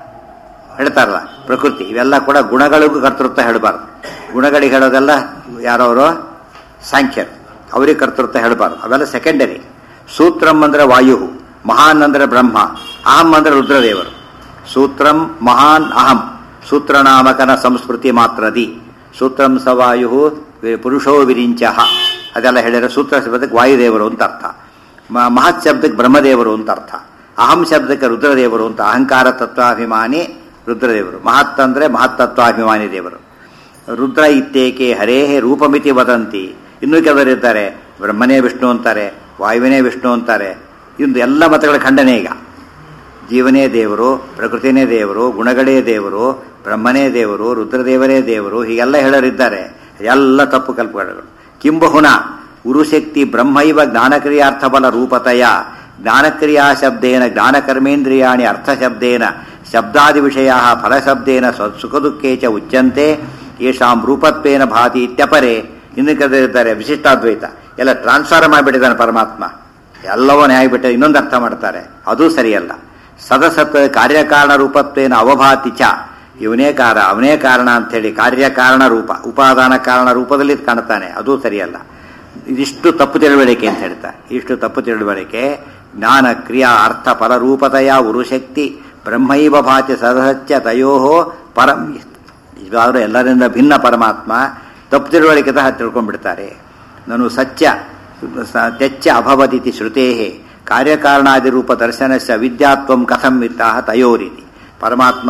Speaker 1: ಹೇಳ್ತಾರಲ್ಲ ಪ್ರಕೃತಿ ಇವೆಲ್ಲ ಕೂಡ ಗುಣಗಳಿಗೂ ಕರ್ತೃತ್ವ ಹೇಳಬಾರ್ದು ಗುಣಗಳಿಗೆ ಹೇಳೋದೆಲ್ಲ ಯಾರವರು ಸಾಂಖ್ಯರು ಅವ್ರಿಗೆ ಕರ್ತೃತ್ವ ಹೇಳಬಾರ್ದು ಅವೆಲ್ಲ ಸೆಕೆಂಡರಿ ಸೂತ್ರಂ ಅಂದ್ರೆ ವಾಯು ಮಹಾನ್ ಅಂದ್ರೆ ಬ್ರಹ್ಮ ಅಹಂ ಅಂದ್ರೆ ರುದ್ರದೇವರು ಸೂತ್ರಂ ಮಹಾನ್ ಅಹಂ ಸೂತ್ರನಾಮಕನ ಸಂಸ್ಕೃತಿ ಮಾತ್ರದಿ ಸೂತ್ರಂ ಸ ವಾಯು ಪುರುಷೋ ವಿರಿಂಚ ಅದೆಲ್ಲ ಹೇಳಿದ್ರೆ ಸೂತ್ರ ಶಬ್ದಕ್ಕೆ ವಾಯುದೇವರು ಅಂತ ಅರ್ಥ ಮ- ಮಹತ್ ಶಬ್ದಕ್ಕೆ ಬ್ರಹ್ಮದೇವರು ಅಂತ ಅರ್ಥ ಅಹಂ ಶಬ್ದಕ್ಕೆ ರುದ್ರದೇವರು ಅಂತ ಅಹಂಕಾರ ತತ್ವಾಭಿಮಾನಿ ರುದ್ರದೇವರು ಮಹತ್ ಅಂದ್ರೆ ಮಹತ್ತತ್ವಾಭಿಮಾನಿ ದೇವರು ರುದ್ರ ಇತ್ತೇಕೆ ಹರೇಹೇ ರೂಪಮಿತಿ ವದಂತಿ ಇನ್ನೂ ಕೆಲವರಿದ್ದಾರೆ ಬ್ರಹ್ಮನೇ ವಿಷ್ಣು ಅಂತಾರೆ ವಾಯುವಿನೇ ವಿಷ್ಣು ಅಂತಾರೆ ಇಂದು ಎಲ್ಲ ಮತಗಳ ಖಂಡನೆ ಈಗ ಜೀವನೇ ದೇವರು ಪ್ರಕೃತಿನೇ ದೇವರು ಗುಣಗಳೇ ದೇವರು ಬ್ರಹ್ಮನೇ ದೇವರು ರುದ್ರದೇವರೇ ದೇವರು ಹೀಗೆಲ್ಲ ಹೇಳೋರಿದ್ದಾರೆ ಎಲ್ಲ ತಪ್ಪು ಕಲ್ಪಗಳು ಕಿಂಬಹುನ ಉರುಶಕ್ತಿ ಬ್ರಹ್ಮೈವ ಜ್ಞಾನಕ್ರಿಯಾರ್ಥಬಲ ರೂಪತಯ ಜ್ಞಾನಕ್ರಿಯಾ ಶಬ್ದೇನ ಜ್ಞಾನಕರ್ಮೇಂದ್ರಿಯಾಣಿ ಅರ್ಥಶಬ್ದೇನ ಶಬ್ದಾದಿ ವಿಷಯ ಫಲಶಬ್ದೇನ ಸ- ಸುಖದುಃಖೇ ಚ ಉಚ್ಯಂತೆ ಯಶಾಂ ರೂಪತ್ವೇನ ಭಾತಿ ಇತ್ಯಪರೆ ಇನ್ನು ಕರೆದಿದ್ದಾರೆ ವಿಶಿಷ್ಟಾದ್ವೈತ ಎಲ್ಲ ಟ್ರಾನ್ಸ್ಫರ್ ಮಾಡಿಬಿಟ್ಟಿದ್ದಾನೆ ಪರಮಾತ್ಮ ಎಲ್ಲವನ್ನೇ ಆಗಿಬಿಟ್ಟು ಇನ್ನೊಂದು ಅರ್ಥ ಮಾಡ್ತಾರೆ ಅದು ಸರಿಯಲ್ಲ ಸದಸತ್ ಕಾರ್ಯಕಾರಣ ರೂಪತ್ವೇನ ಅವಭಾತಿ ಚ ಇವನೇ ಕಾರ ಅವನೇ ಕಾರಣ ಅಂತೇಳಿ ಕಾರ್ಯಕಾರಣ ರೂಪ ಉಪಾದಾನ ಕಾರಣ ರೂಪದಲ್ಲಿ ಕಾಣ್ತಾನೆ ಅದು ಸರಿಯಲ್ಲ ಇದಿಷ್ಟು ತಪ್ಪು ತಿಳುವಳಿಕೆ ಅಂತ ಹೇಳ್ತಾರೆ ಇಷ್ಟು ತಪ್ಪು ತಿಳುವಳಿಕೆ ಜ್ಞಾನ ಕ್ರಿಯಾ ಅರ್ಥ ಫಲರೂಪತೆಯ ಉರುಶಕ್ತಿ ಬ್ರಹ್ಮೈವ ಭಾತಿ ಸದಸತ್ಯ ತಯೋ ಪರಂ ಇದಾದರೂ ಎಲ್ಲರಿಂದ ಭಿನ್ನ ಪರಮಾತ್ಮ ತಪ್ಪು ತಿಳುವಳಿಕೆ ಸಹ ತಿಳ್ಕೊಂಡ್ಬಿಡ್ತಾರೆ ನಾನು ಸತ್ಯ ಸ- ತೆಚ್ಚ ಅಭವದಿತಿ ಶ್ರುತೇ ಕಾರ್ಯಕಾರಣಾದಿರೂಪ ದರ್ಶನಸ್ಯ ವಿದ್ಯಾತ್ವಂ ಕಥಂ ಇತ್ತಾಹ ತಯೋರಿತಿ ಪರಮಾತ್ಮ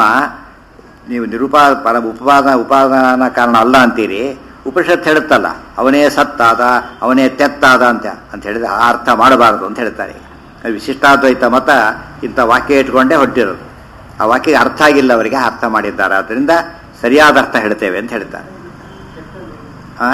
Speaker 1: ನೀವು ನಿರೂಪ ಪರ ಉಪಾದಾನ ಉಪಾದಾನ ಕಾರಣ ಅಲ್ಲ ಅಂತೀರಿ ಉಪನಿಷತ್ ಹೇಳುತ್ತಲ್ಲ ಅವನೇ ಸತ್ತಾದ ಅವನೇ ತೆತ್ತಾದ ಅಂತ ಅಂತ ಹೇಳಿದ್ರೆ ಆ ಅರ್ಥ ಮಾಡಬಾರದು ಅಂತ ಹೇಳ್ತಾರೆ ಅದು ವಿಶಿಷ್ಟಾದ್ವೈತ ಮತ ಇಂಥ ವಾಕ್ಯ ಇಟ್ಕೊಂಡೇ ಹೊಟ್ಟಿರೋದು ಆ ವಾಕ್ಯಕ್ಕೆ ಅರ್ಥ ಆಗಿಲ್ಲ ಅವರಿಗೆ ಅರ್ಥ ಮಾಡಿದ್ದಾರೆ ಆದ್ದರಿಂದ ಸರಿಯಾದ ಅರ್ಥ ಹೇಳ್ತೇವೆ ಅಂತ ಹೇಳ್ತಾರೆ ಆ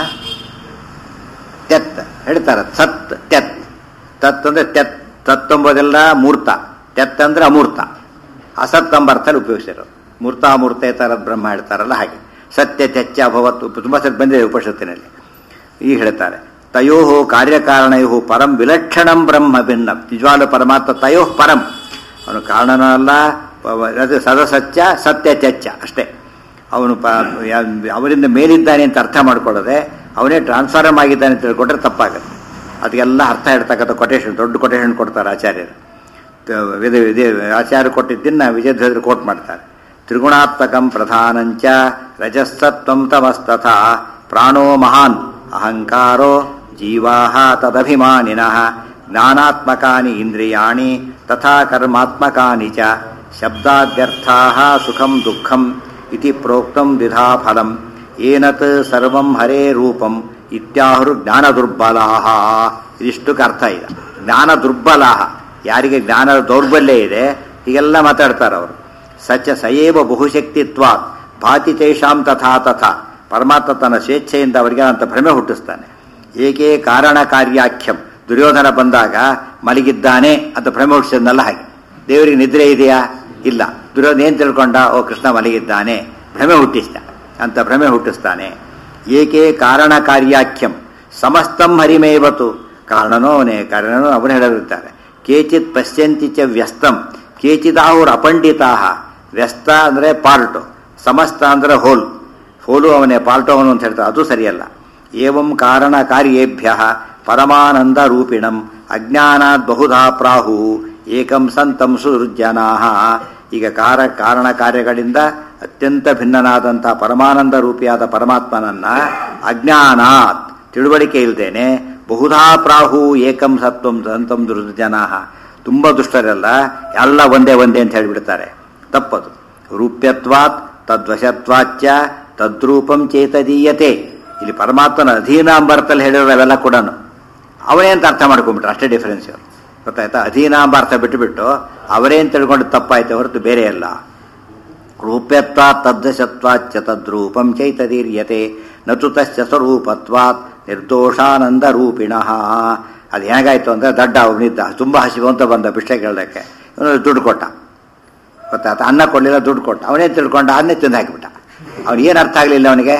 Speaker 1: ತೆತ್ ಹೇಳ್ತಾರೆ ಸತ್ ತೆತ್ ತತ್ ಅಂದ್ರೆ ತೆತ್ ತತ್ ಎಂಬುದೆಲ್ಲ ಮೂರ್ತ ತೆತ್ ಅಂದ್ರೆ ಅಮೂರ್ತ ಅಸತ್ ಎಂಬ ಅರ್ಥದಲ್ಲಿ ಉಪಯೋಗಿಸಿರೋದು ಮೂರ್ತ ಅಮೂರ್ತ ತರದ್ ಬ್ರಹ್ಮ ಹೇಳ್ತಾರಲ್ಲ ಹಾಗೆ ಸತ್ಯ ತೆಚ್ಚ ಅಭವತ್ ತುಂಬ ಸತ್ ಬಂದಿದೆ ಉಪನಿಷತ್ತಿನಲ್ಲಿ ಈಗ ಹೇಳ್ತಾರೆ ತಯೋ ಕಾರ್ಯಕಾರಣಯೋ ಪರಂ ವಿಲಕ್ಷಣಂ ಬ್ರಹ್ಮ ಭಿನ್ನ ನಿಜವಾಗ್ಲೂ ಪರಮಾತ್ಮ ತಯೋ ಪರಂ ಅವನು ಕಾರಣನೂ ಅಲ್ಲ ಪ- ಅದು ಸದಸತ್ಯ ಸತ್ಯ ತೆಚ್ಚ ಅಷ್ಟೇ ಅವನು ಪ ಯಾ- ಅವರಿಂದ ಮೇಲಿದ್ದಾನೆ ಅಂತ ಅರ್ಥ ಮಾಡ್ಕೊಳ್ಳದೆ ಅವನೇ ಟ್ರಾನ್ಸ್ಫಾರ್ಮ್ ಆಗಿದ್ದಾನೆ ಅಂತ ತಿಳ್ಕೊಂಡ್ರೆ ತಪ್ಪಾಗುತ್ತೆ ಅದಕ್ಕೆಲ್ಲ ಅರ್ಥ ಇರ್ತಕ್ಕಂಥ ಕೊಟೇಶನ್ ದೊಡ್ಡ ಕೊಟೇಶನ್ ಕೊಡ್ತಾರೆ ಆಚಾರ್ಯರು ತ- ವಿಧ ವಿಧ ಆಚಾರ್ಯ ಕೊಟ್ಟಿದ್ದನ್ನ ವಿಜಯಧ್ವಜರು ಕೋಟ್ ಮಾಡ್ತಾರೆ ತ್ರಿಗುಣಾತ್ಮಕಂ ಪ್ರಧಾನಂಚ ರಜಸ್ತತ್ವಂ ತಮಸ್ತಥಾ ಪ್ರಾಣೋ ಮಹಾನ್ ಅಹಂಕಾರೋ ಜೀವಾಹ ತದಭಿಮಾನಿನಃ ಜ್ಞಾನಾತ್ಮಕಾನಿ ಇಂದ್ರಿಯಾಣಿ ತಥಾ ಕರ್ಮಾತ್ಮಕಾನಿ ಚ ಶಬ್ದಾದ್ಯರ್ಥಾಃ ಸುಖಂ ದುಃಖಂ ಇತಿ ಪ್ರೋಕ್ತಂ ದ್ವಿಧಾ ಫಲಂ ಏನತ್ ಸರ್ವಂ ಹರೇ ರೂಪಂ ಇತ್ಯಾಹುರು ಜ್ಞಾನ ದುರ್ಬಲಾಹ ಇದಿಷ್ಟಕ್ಕೆ ಅರ್ಥ ಇದೆ ಜ್ಞಾನ ದುರ್ಬಲಾಹ ಯಾರಿಗೆ ಜ್ಞಾನದ ದೌರ್ಬಲ್ಯ ಇದೆ ಹೀಗೆಲ್ಲ ಮಾತಾಡ್ತಾರೆ ಅವರು ಸಚ ಸಯೇವ ಬಹುಶಕ್ತಿತ್ವ ಭಾತಿ ತೇಷಾಂ ತಥಾ ತಥಾ ಪರಮಾತ್ಮ ತನ್ನ ಸ್ವೇಚ್ಛೆಯಿಂದ ಅವರಿಗೆ ಅಂತ ಭ್ರಮೆ ಹುಟ್ಟಿಸ್ತಾನೆ ಏಕೆ ಕಾರಣ ಕಾರ್ಯಾಖ್ಯಂ ದುರ್ಯೋಧನ ಬಂದಾಗ ಮಲಗಿದ್ದಾನೆ ಅಂತ ಭ್ರಮೆ ಹುಟ್ಟಿಸಿದ್ನಲ್ಲ ಹಾಗೆ ದೇವರಿಗೆ ನಿದ್ರೆ ಇದೆಯಾ ಇಲ್ಲ ದುರ್ಯೋಧನ ಏನು ತಿಳ್ಕೊಂಡ ಓ ಕೃಷ್ಣ ಮಲಗಿದ್ದಾನೆ ಭ್ರಮೆ ಹುಟ್ಟಿಸ್ತ ಅಂತ ಭ್ರಮೆ ಹುಟ್ಟಿಸ್ತಾನೆ ಏಕೆ ಕಾರಣ ಕಾರ್ಯಾಖ್ಯಂ ಸಮಸ್ತಂ ಹರಿಮೇವತು ಕಾರಣನೋ ಅವನೇ ಕಾರಣನೋ ಅವನು ಹೇಳಿರುತ್ತಾರೆ ಕೇಚಿತ್ ಪಶ್ಯಂತಿ ಚ ವ್ಯಸ್ತಂ ಕೇಚಿದಾಹುರ್ ಅಪಂಡಿತಾ ವ್ಯಸ್ತ ಅಂದರೆ ಪಾರ್ಟು ಸಮಸ್ತ ಅಂದರೆ ಹೋಲ್ ಹೋಲು ಅವನೇ ಪಾರ್ಟು ಅವನು ಅಂತ ಹೇಳ್ತಾರೆ ಅದು ಸರಿಯಲ್ಲ ಏವಂ ಕಾರಣ ಕಾರ್ಯೇಭ್ಯ ಪರಮಾನಂದ ರೂಪಿಣಂ ಅಜ್ಞಾನಾತ್ ಬಹುಧಾ ಪ್ರಾಹು ಏಕಂ ಸಂತಂ ಸುರ್ಜನಾ ಈಗ ಕಾರ ಕಾರಣ ಕಾರ್ಯಗಳಿಂದ ಅತ್ಯಂತ ಭಿನ್ನನಾದಂಥ ಪರಮಾನಂದ ರೂಪಿಯಾದ ಪರಮಾತ್ಮನನ್ನ ಅಜ್ಞಾನಾತ್ ತಿಳುವಳಿಕೆ ಇಲ್ದೇನೆ ಬಹುಧಾ ಪ್ರಾಹು ಏಕಂ ಸತ್ವಂ ಸಂತಂ ದುರ್ಜನಾ ತುಂಬ ದುಷ್ಟರೆಲ್ಲ ಎಲ್ಲ ಒಂದೇ ಒಂದೇ ಅಂತ ಹೇಳಿಬಿಡ್ತಾರೆ ತಪ್ಪದು ರೂಪ್ಯತ್ವಾತ್ ತದ್ವಶತ್ವಾಚ್ಯ ತದ್ರೂಪಂ ಚೇತದೀಯತೆ ಇಲ್ಲಿ ಪರಮಾತ್ಮನ ಅಧೀನ ಅಂಬರ್ತಲ್ಲಿ ಹೇಳಿರೋ ಅವೆಲ್ಲ ಕೂಡ ಅವನೇ ಅಂತ ಅರ್ಥ ಮಾಡ್ಕೊಂಡ್ಬಿಟ್ರು ಅಷ್ಟೇ ಡಿಫರೆನ್ಸ್ ಇವರು ಗೊತ್ತಾಯ್ತಾ ಅಧೀನ ಎಂಬ ಅರ್ಥ ಬಿಟ್ಟುಬಿಟ್ಟು ಅವರೇನು ತಿಳ್ಕೊಂಡು ತಪ್ಪಾಯ್ತು ಹೊರತು ಬೇರೆ ಅಲ್ಲ ರೂಪ್ಯತ್ವಾತ್ ತದ್ದಶತ್ವಾಚ್ಚ ತದ್ರೂಪಂ ಚೈತದೀರ್ಯತೆ ನತು ತಶ್ಚ ಸ್ವರೂಪತ್ವಾತ್ ನಿರ್ದೋಷಾನಂದ ರೂಪಿಣಃ ಅದು ಹೇಗಾಯ್ತು ಅಂದರೆ ದಡ್ಡ ಅವನಿದ್ದ ತುಂಬ ಹಸಿವು ಅಂತ ಬಂದ ಭಿಕ್ಷೆ ಕೇಳೋಕ್ಕೆ ಇವನು ದುಡ್ಡು ಕೊಟ್ಟ ಗೊತ್ತಾಯ್ತಾ ಅನ್ನ ಕೊಡಲಿಲ್ಲ ದುಡ್ಡು ಕೊಟ್ಟ ಅವನೇ ತಿಳ್ಕೊಂಡ ಅದನ್ನೇ ತಿಂದು ಹಾಕಿಬಿಟ್ಟ ಅವ್ನಿಗೆ ಏನು ಅರ್ಥ ಆಗಲಿಲ್ಲ ಅವನಿಗೆ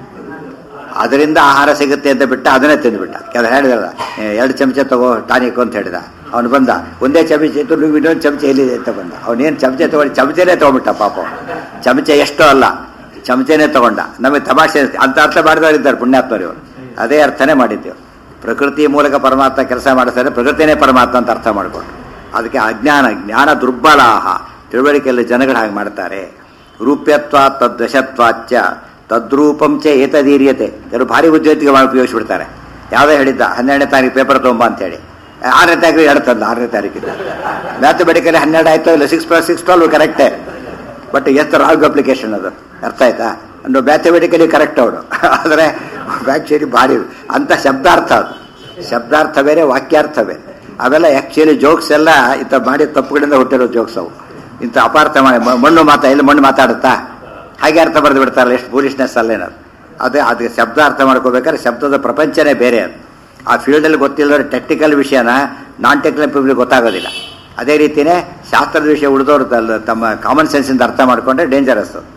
Speaker 1: ಅದರಿಂದ ಆಹಾರ ಸಿಗುತ್ತೆ ಅಂತ ಬಿಟ್ಟ ಅದನ್ನೇ ತಿಂದುಬಿಟ್ಟ ಕೆಲ ಹೇಳಿದ ಎರಡು ಚಮಚ ತಗೋ ಟಾನಿಕ್ ಅಂತ ಹೇಳಿದ ಅವನು ಬಂದ ಒಂದೇ ಚಮಚ ಇತ್ತು ನೀವು ಇನ್ನೊಂದು ಚಮಚ ಎಲ್ಲಿದೆ ಅಂತ ಬಂದ ಅವನೇನು ಚಮಚ ತಗೊಂಡು ಚಮಚನೇ ತಗೊಂಡ್ಬಿಟ್ಟ ಪಾಪ ಅವ್ನು. ಚಮಚ ಎಷ್ಟೋ ಅಲ್ಲ ಚಮಚನೇ ತಗೊಂಡ ನಮಗೆ ತಮಾಷೆ ಅಂತ ಅರ್ಥ ಮಾಡಿದವರಿದ್ದಾರೆ ಪುಣ್ಯಾತ್ಮರು ಇವರು ಅದೇ ಅರ್ಥನೇ ಮಾಡಿದ್ದೇವೆ ಪ್ರಕೃತಿ ಮೂಲಕ ಪರಮಾತ್ಮ ಕೆಲಸ ಮಾಡಿಸ್ತಾರೆ ಪ್ರಕೃತಿನೇ ಪರಮಾತ್ಮ ಅಂತ ಅರ್ಥ ಮಾಡಿಕೊಂಡು ಅದಕ್ಕೆ ಅಜ್ಞಾನ ಜ್ಞಾನ ದುರ್ಬಲಾಹ ತಿಳುವಳಿಕೆಯಲ್ಲಿ ಜನಗಳು ಹಾಗೆ ಮಾಡ್ತಾರೆ ರೂಪ್ಯತ್ವ ತದ್ದಶತ್ವಾಚ್ಚ ತದ್ರೂಪಂ ಚ ಏತದೀರ್ಯತೆ ಕೆಲವು ಭಾರಿ ಉದ್ಯೋಗಿಗೆ ಮಾಡಿ ಉಪಯೋಗಿಸ್ಬಿಡ್ತಾರೆ ಯಾವುದೇ ಹೇಳಿದ್ದ ಹನ್ನೆರಡನೇ ತಾರೀಕು ಪೇಪರ್ ತೊಗೊಂಬ ಅಂತೇಳಿ ಆರನೇ ತಾರೀಕು ಎರಡು ತಂದ ಆರನೇ ತಾರೀಕಿಂದ ಮ್ಯಾಥಮೆಟಿಕಲಿ ಹನ್ನೆರಡು ಆಯ್ತು ಇಲ್ಲ ಸಿಕ್ಸ್ ಪ್ಲಸ್ ಸಿಕ್ಸ್ ಟ್ವೆಲ್ವ್ ಕರೆಕ್ಟೇ ಬಟ್ ಎಷ್ಟು ರಾಂಗ್ ಅಪ್ಲಿಕೇಶನ್ ಅದು ಅರ್ಥ ಆಯ್ತಾ ಅಂದ್ರೆ ಮ್ಯಾಥಮೆಟಿಕಲಿ ಕರೆಕ್ಟ್ ಅವನು ಆದರೆ ಆ್ಯಕ್ಚುಲಿ ಭಾರಿ ಅಂತ ಶಬ್ದಾರ್ಥ ಅದು ಶಬ್ದಾರ್ಥ ಬೇರೆ ವಾಕ್ಯಾರ್ಥ ಬೇರೆ ಅವೆಲ್ಲ ಆ್ಯಕ್ಚುಲಿ ಜೋಕ್ಸ್ ಎಲ್ಲ ಇಂಥ ಮಾಡಿ ತಪ್ಪುಗಳಿಂದ ಹುಟ್ಟಿರೋ ಜೋಕ್ಸ್ ಅವು ಇಂಥ ಅಪಾರ್ಥ ಮಾಡಿ ಮ- ಮಣ್ಣು ಮಾತಾ ಎಲ್ಲಿ ಮಣ್ಣು ಮಾತಾಡುತ್ತಾ ಹಾಗೆ ಅರ್ಥ ಬರೆದು ಬಿಡ್ತಾರಲ್ಲ ಎಷ್ಟು ಫೂಲಿಶ್ನೆಸ್ ಅಲ್ಲೇನದು ಅದೇ ಅದಕ್ಕೆ ಶಬ್ದ ಅರ್ಥ ಮಾಡ್ಕೋಬೇಕಾದ್ರೆ ಶಬ್ದದ ಪ್ರಪಂಚನೇ ಬೇರೆ ಅದು ಆ ಫೀಲ್ಡಲ್ಲಿ ಗೊತ್ತಿಲ್ಲದ ಟೆಕ್ನಿಕಲ್ ವಿಷಯನ ನಾನ್ ಟೆಕ್ನಿಕಲ್ ಪೀಪಲ್ಗೆ ಗೊತ್ತಾಗೋದಿಲ್ಲ ಅದೇ ರೀತಿಯೇ ಶಾಸ್ತ್ರದ ವಿಷಯ ಉಳಿದವರು ತಮ್ಮ ಕಾಮನ್ ಸೆನ್ಸಿಂದ ಅರ್ಥ ಮಾಡಿಕೊಂಡ್ರೆ ಡೇಂಜರಸ್ ಅದು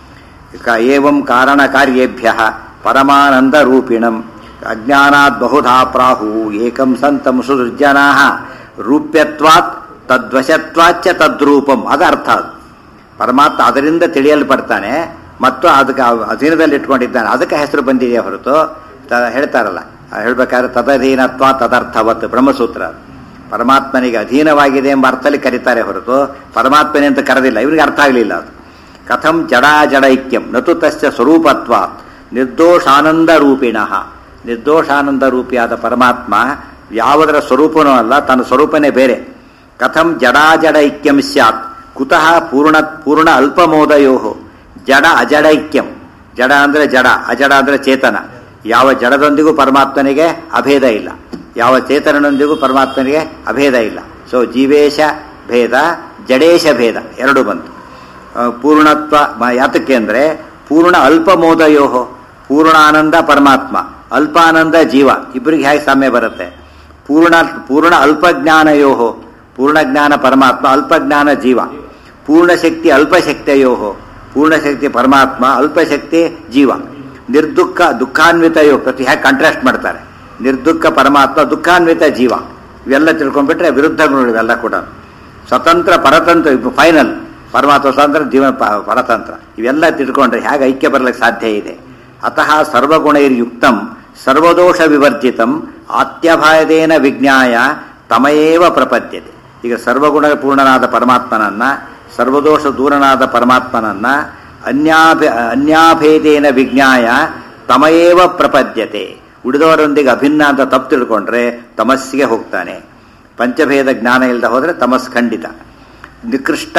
Speaker 1: ಕ- ಏವಂ ಕಾರಣ ಕಾರ್ಯೇಭ್ಯ ಪರಮಾನಂದ ರೂಪಿಣಂ ಅಜ್ಞಾನಾತ್ ಬಹುಧಾ ಪ್ರಾಹು ಏಕಂ ಸಂತಂ ಸುಸೃಜನಾ ರೂಪ್ಯತ್ವಾತ್ ತದ್ವಶತ್ವಾಚ್ಚ ತದ್ರೂಪಂ ಅದು ಅರ್ಥ ಅದು ಪರಮಾತ್ಮ ಅದರಿಂದ ತಿಳಿಯಲ್ಪಡ್ತಾನೆ ಮತ್ತು ಅದಕ್ಕೆ ಅವ್ ಅಧೀನದಲ್ಲಿ ಇಟ್ಕೊಂಡಿದ್ದಾನೆ ಅದಕ್ಕೆ ಹೆಸರು ಬಂದಿದೆಯೇ ಹೊರತು ತ ಹೇಳ್ತಾರಲ್ಲ ಹೇಳ್ಬೇಕಾದ್ರೆ ತದಧೀನತ್ವ ತದರ್ಥವತ್ ಬ್ರಹ್ಮಸೂತ್ರ ಅದು. ಪರಮಾತ್ಮನಿಗೆ ಅಧೀನವಾಗಿದೆ ಎಂಬ ಅರ್ಥದಲ್ಲಿ ಕರೀತಾರೆ ಹೊರತು ಪರಮಾತ್ಮನೇ ಅಂತ ಕರೆದಿಲ್ಲ ಇವನಿಗೆ ಅರ್ಥ ಆಗಲಿಲ್ಲ ಅದು ಕಥಂ ಜಡಾ ಜಡೈಕ್ಯಂ ನತು ತಸ್ಯ ಸ್ವರೂಪತ್ವ ನಿರ್ದೋಷಾನಂದ ರೂಪಿಣಃ ನಿರ್ದೋಷಾನಂದ ರೂಪಿಯಾದ ಪರಮಾತ್ಮ ಯಾವುದರ ಸ್ವರೂಪನೂ ಅಲ್ಲ ತನ್ನ ಸ್ವರೂಪನೇ ಬೇರೆ ಕಥಂ ಜಡಾ ಜಡೈಕ್ಯಂ ಸ್ಯಾತ್ ಕುತಃ ಪೂರ್ಣ ಪೂರ್ಣ ಅಲ್ಪಮೋದಯೋ ಜಡ ಅಜಡೈಕ್ಯಂ ಜಡ ಅಂದ್ರೆ ಜಡ ಅಜಡ ಅಂದ್ರೆ ಚೇತನ ಯಾವ ಜಡದೊಂದಿಗೂ ಪರಮಾತ್ಮನಿಗೆ ಅಭೇದ ಇಲ್ಲ ಯಾವ ಚೇತನನೊಂದಿಗೂ ಪರಮಾತ್ಮನಿಗೆ ಅಭೇದ ಇಲ್ಲ ಸೊ ಜೀವೇಶ ಭೇದ ಜಡೇಶ ಭೇದ ಎರಡು ಬಂತು ಆ, ಪೂರ್ಣತ್ವ ಮ- ಯಾತಕ್ಕೆ ಅಂದರೆ ಪೂರ್ಣ ಅಲ್ಪಮೋದಯೋ ಪೂರ್ಣಾನಂದ ಪರಮಾತ್ಮ ಅಲ್ಪಾನಂದ ಜೀವ ಇಬ್ಬರಿಗೆ ಹೇಗೆ ಸಾಮ್ಯ ಬರುತ್ತೆ ಪೂರ್ಣ ಪೂರ್ಣ ಅಲ್ಪಜ್ಞಾನಯೋ ಪೂರ್ಣಜ್ಞಾನ ಪರಮಾತ್ಮ ಅಲ್ಪಜ್ಞಾನ ಜೀವ ಪೂರ್ಣಶಕ್ತಿ ಅಲ್ಪಶಕ್ತಿಯೋ ಪೂರ್ಣಶಕ್ತಿ ಪರಮಾತ್ಮ ಅಲ್ಪಶಕ್ತಿ ಜೀವ ನಿರ್ದುಃಖ ದುಃಖಾನ್ವಿತಯೋ ಪ್ರತಿ ಹೇಗೆ ಕಾಂಟ್ರಾಸ್ಟ್ ಮಾಡ್ತಾರೆ ನಿರ್ದುಃಖ ಪರಮಾತ್ಮ ದುಃಖಾನ್ವಿತ ಜೀವ ಇವೆಲ್ಲ ತಿಳ್ಕೊಂಡ್ಬಿಟ್ರೆ ವಿರುದ್ಧ ಗುಣಗಳು ಇವೆಲ್ಲ ಕೂಡ ಸ್ವತಂತ್ರ ಪರತಂತ್ರ ಫೈನಲ್ ಪರಮಾತ್ಮ ಸ್ವತಂತ್ರ ಜೀವನ ಪ- ಪರತಂತ್ರ ಇವೆಲ್ಲ ತಿಳ್ಕೊಂಡ್ರೆ ಹೇಗೆ ಐಕ್ಯ ಬರಲಿಕ್ಕೆ ಸಾಧ್ಯ ಇದೆ ಅತಃ ಸರ್ವಗುಣೈರ್ಯುಕ್ತಂ ಸರ್ವದೋಷ ವಿವರ್ಜಿತಂ ಆತ್ಯಭಾಯದೇನ ವಿಜ್ಞಾಯ ತಮಯೇವ ಪ್ರಪದ್ಯತೆ ಈಗ ಸರ್ವಗುಣ ಪೂರ್ಣನಾದ ಪರಮಾತ್ಮನನ್ನ ಸರ್ವದೋಷ ದೂರನಾದ ಪರಮಾತ್ಮನನ್ನ ಅನ್ಯಾಭ ಅನ್ಯಾಭೇದೇನ ವಿಜ್ಞಾಯ ತಮಯೇವ ಪ್ರಪದ್ಯತೆ ಉಳಿದವರೊಂದಿಗೆ ಅಭಿನ್ನ ಅಂತ ತಪ್ಪು ತಿಳ್ಕೊಂಡ್ರೆ ತಮಸ್ಸಿಗೆ ಹೋಗ್ತಾನೆ ಪಂಚಭೇದ ಜ್ಞಾನ ಇಲ್ಲದೆ ಹೋದರೆ ತಮಸ್ ಖಂಡಿತ ನಿಕೃಷ್ಟ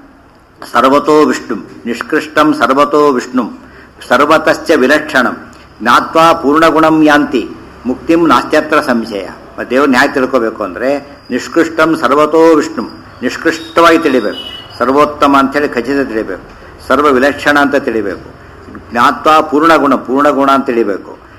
Speaker 1: ಸರ್ವತೋ ವಿಷ್ಣು ನಿಷ್ಕೃಷ್ಟಂ ಸರ್ವತೋ ವಿಷ್ಣು ಸರ್ವತಶ್ಚ ವಿಲಕ್ಷಣಂ ಜ್ಞಾತ್ವಾ ಪೂರ್ಣಗುಣಂ ಯಾಂತಿ ಮುಕ್ತಿಂ ನಾಸ್ತ್ಯತ್ರ ಸಂಶಯ ಮತ್ತು ದೇವ್ರನ್ನ ಹೇಗೆ ತಿಳ್ಕೋಬೇಕು ಅಂದರೆ ನಿಷ್ಕೃಷ್ಟಂ ಸರ್ವತೋ ವಿಷ್ಣು ನಿಷ್ಕೃಷ್ಟವಾಗಿ ತಿಳಿಬೇಕು ಸರ್ವೋತ್ತಮ ಅಂತೇಳಿ ಖಚಿತ ತಿಳಿಬೇಕು ಸರ್ವ ವಿಲಕ್ಷಣ ಅಂತ ತಿಳಿಬೇಕು ಜ್ಞಾತ್ವ ಪೂರ್ಣಗುಣ ಪೂರ್ಣಗುಣ ಅಂತ ತಿಳಿಬೇಕು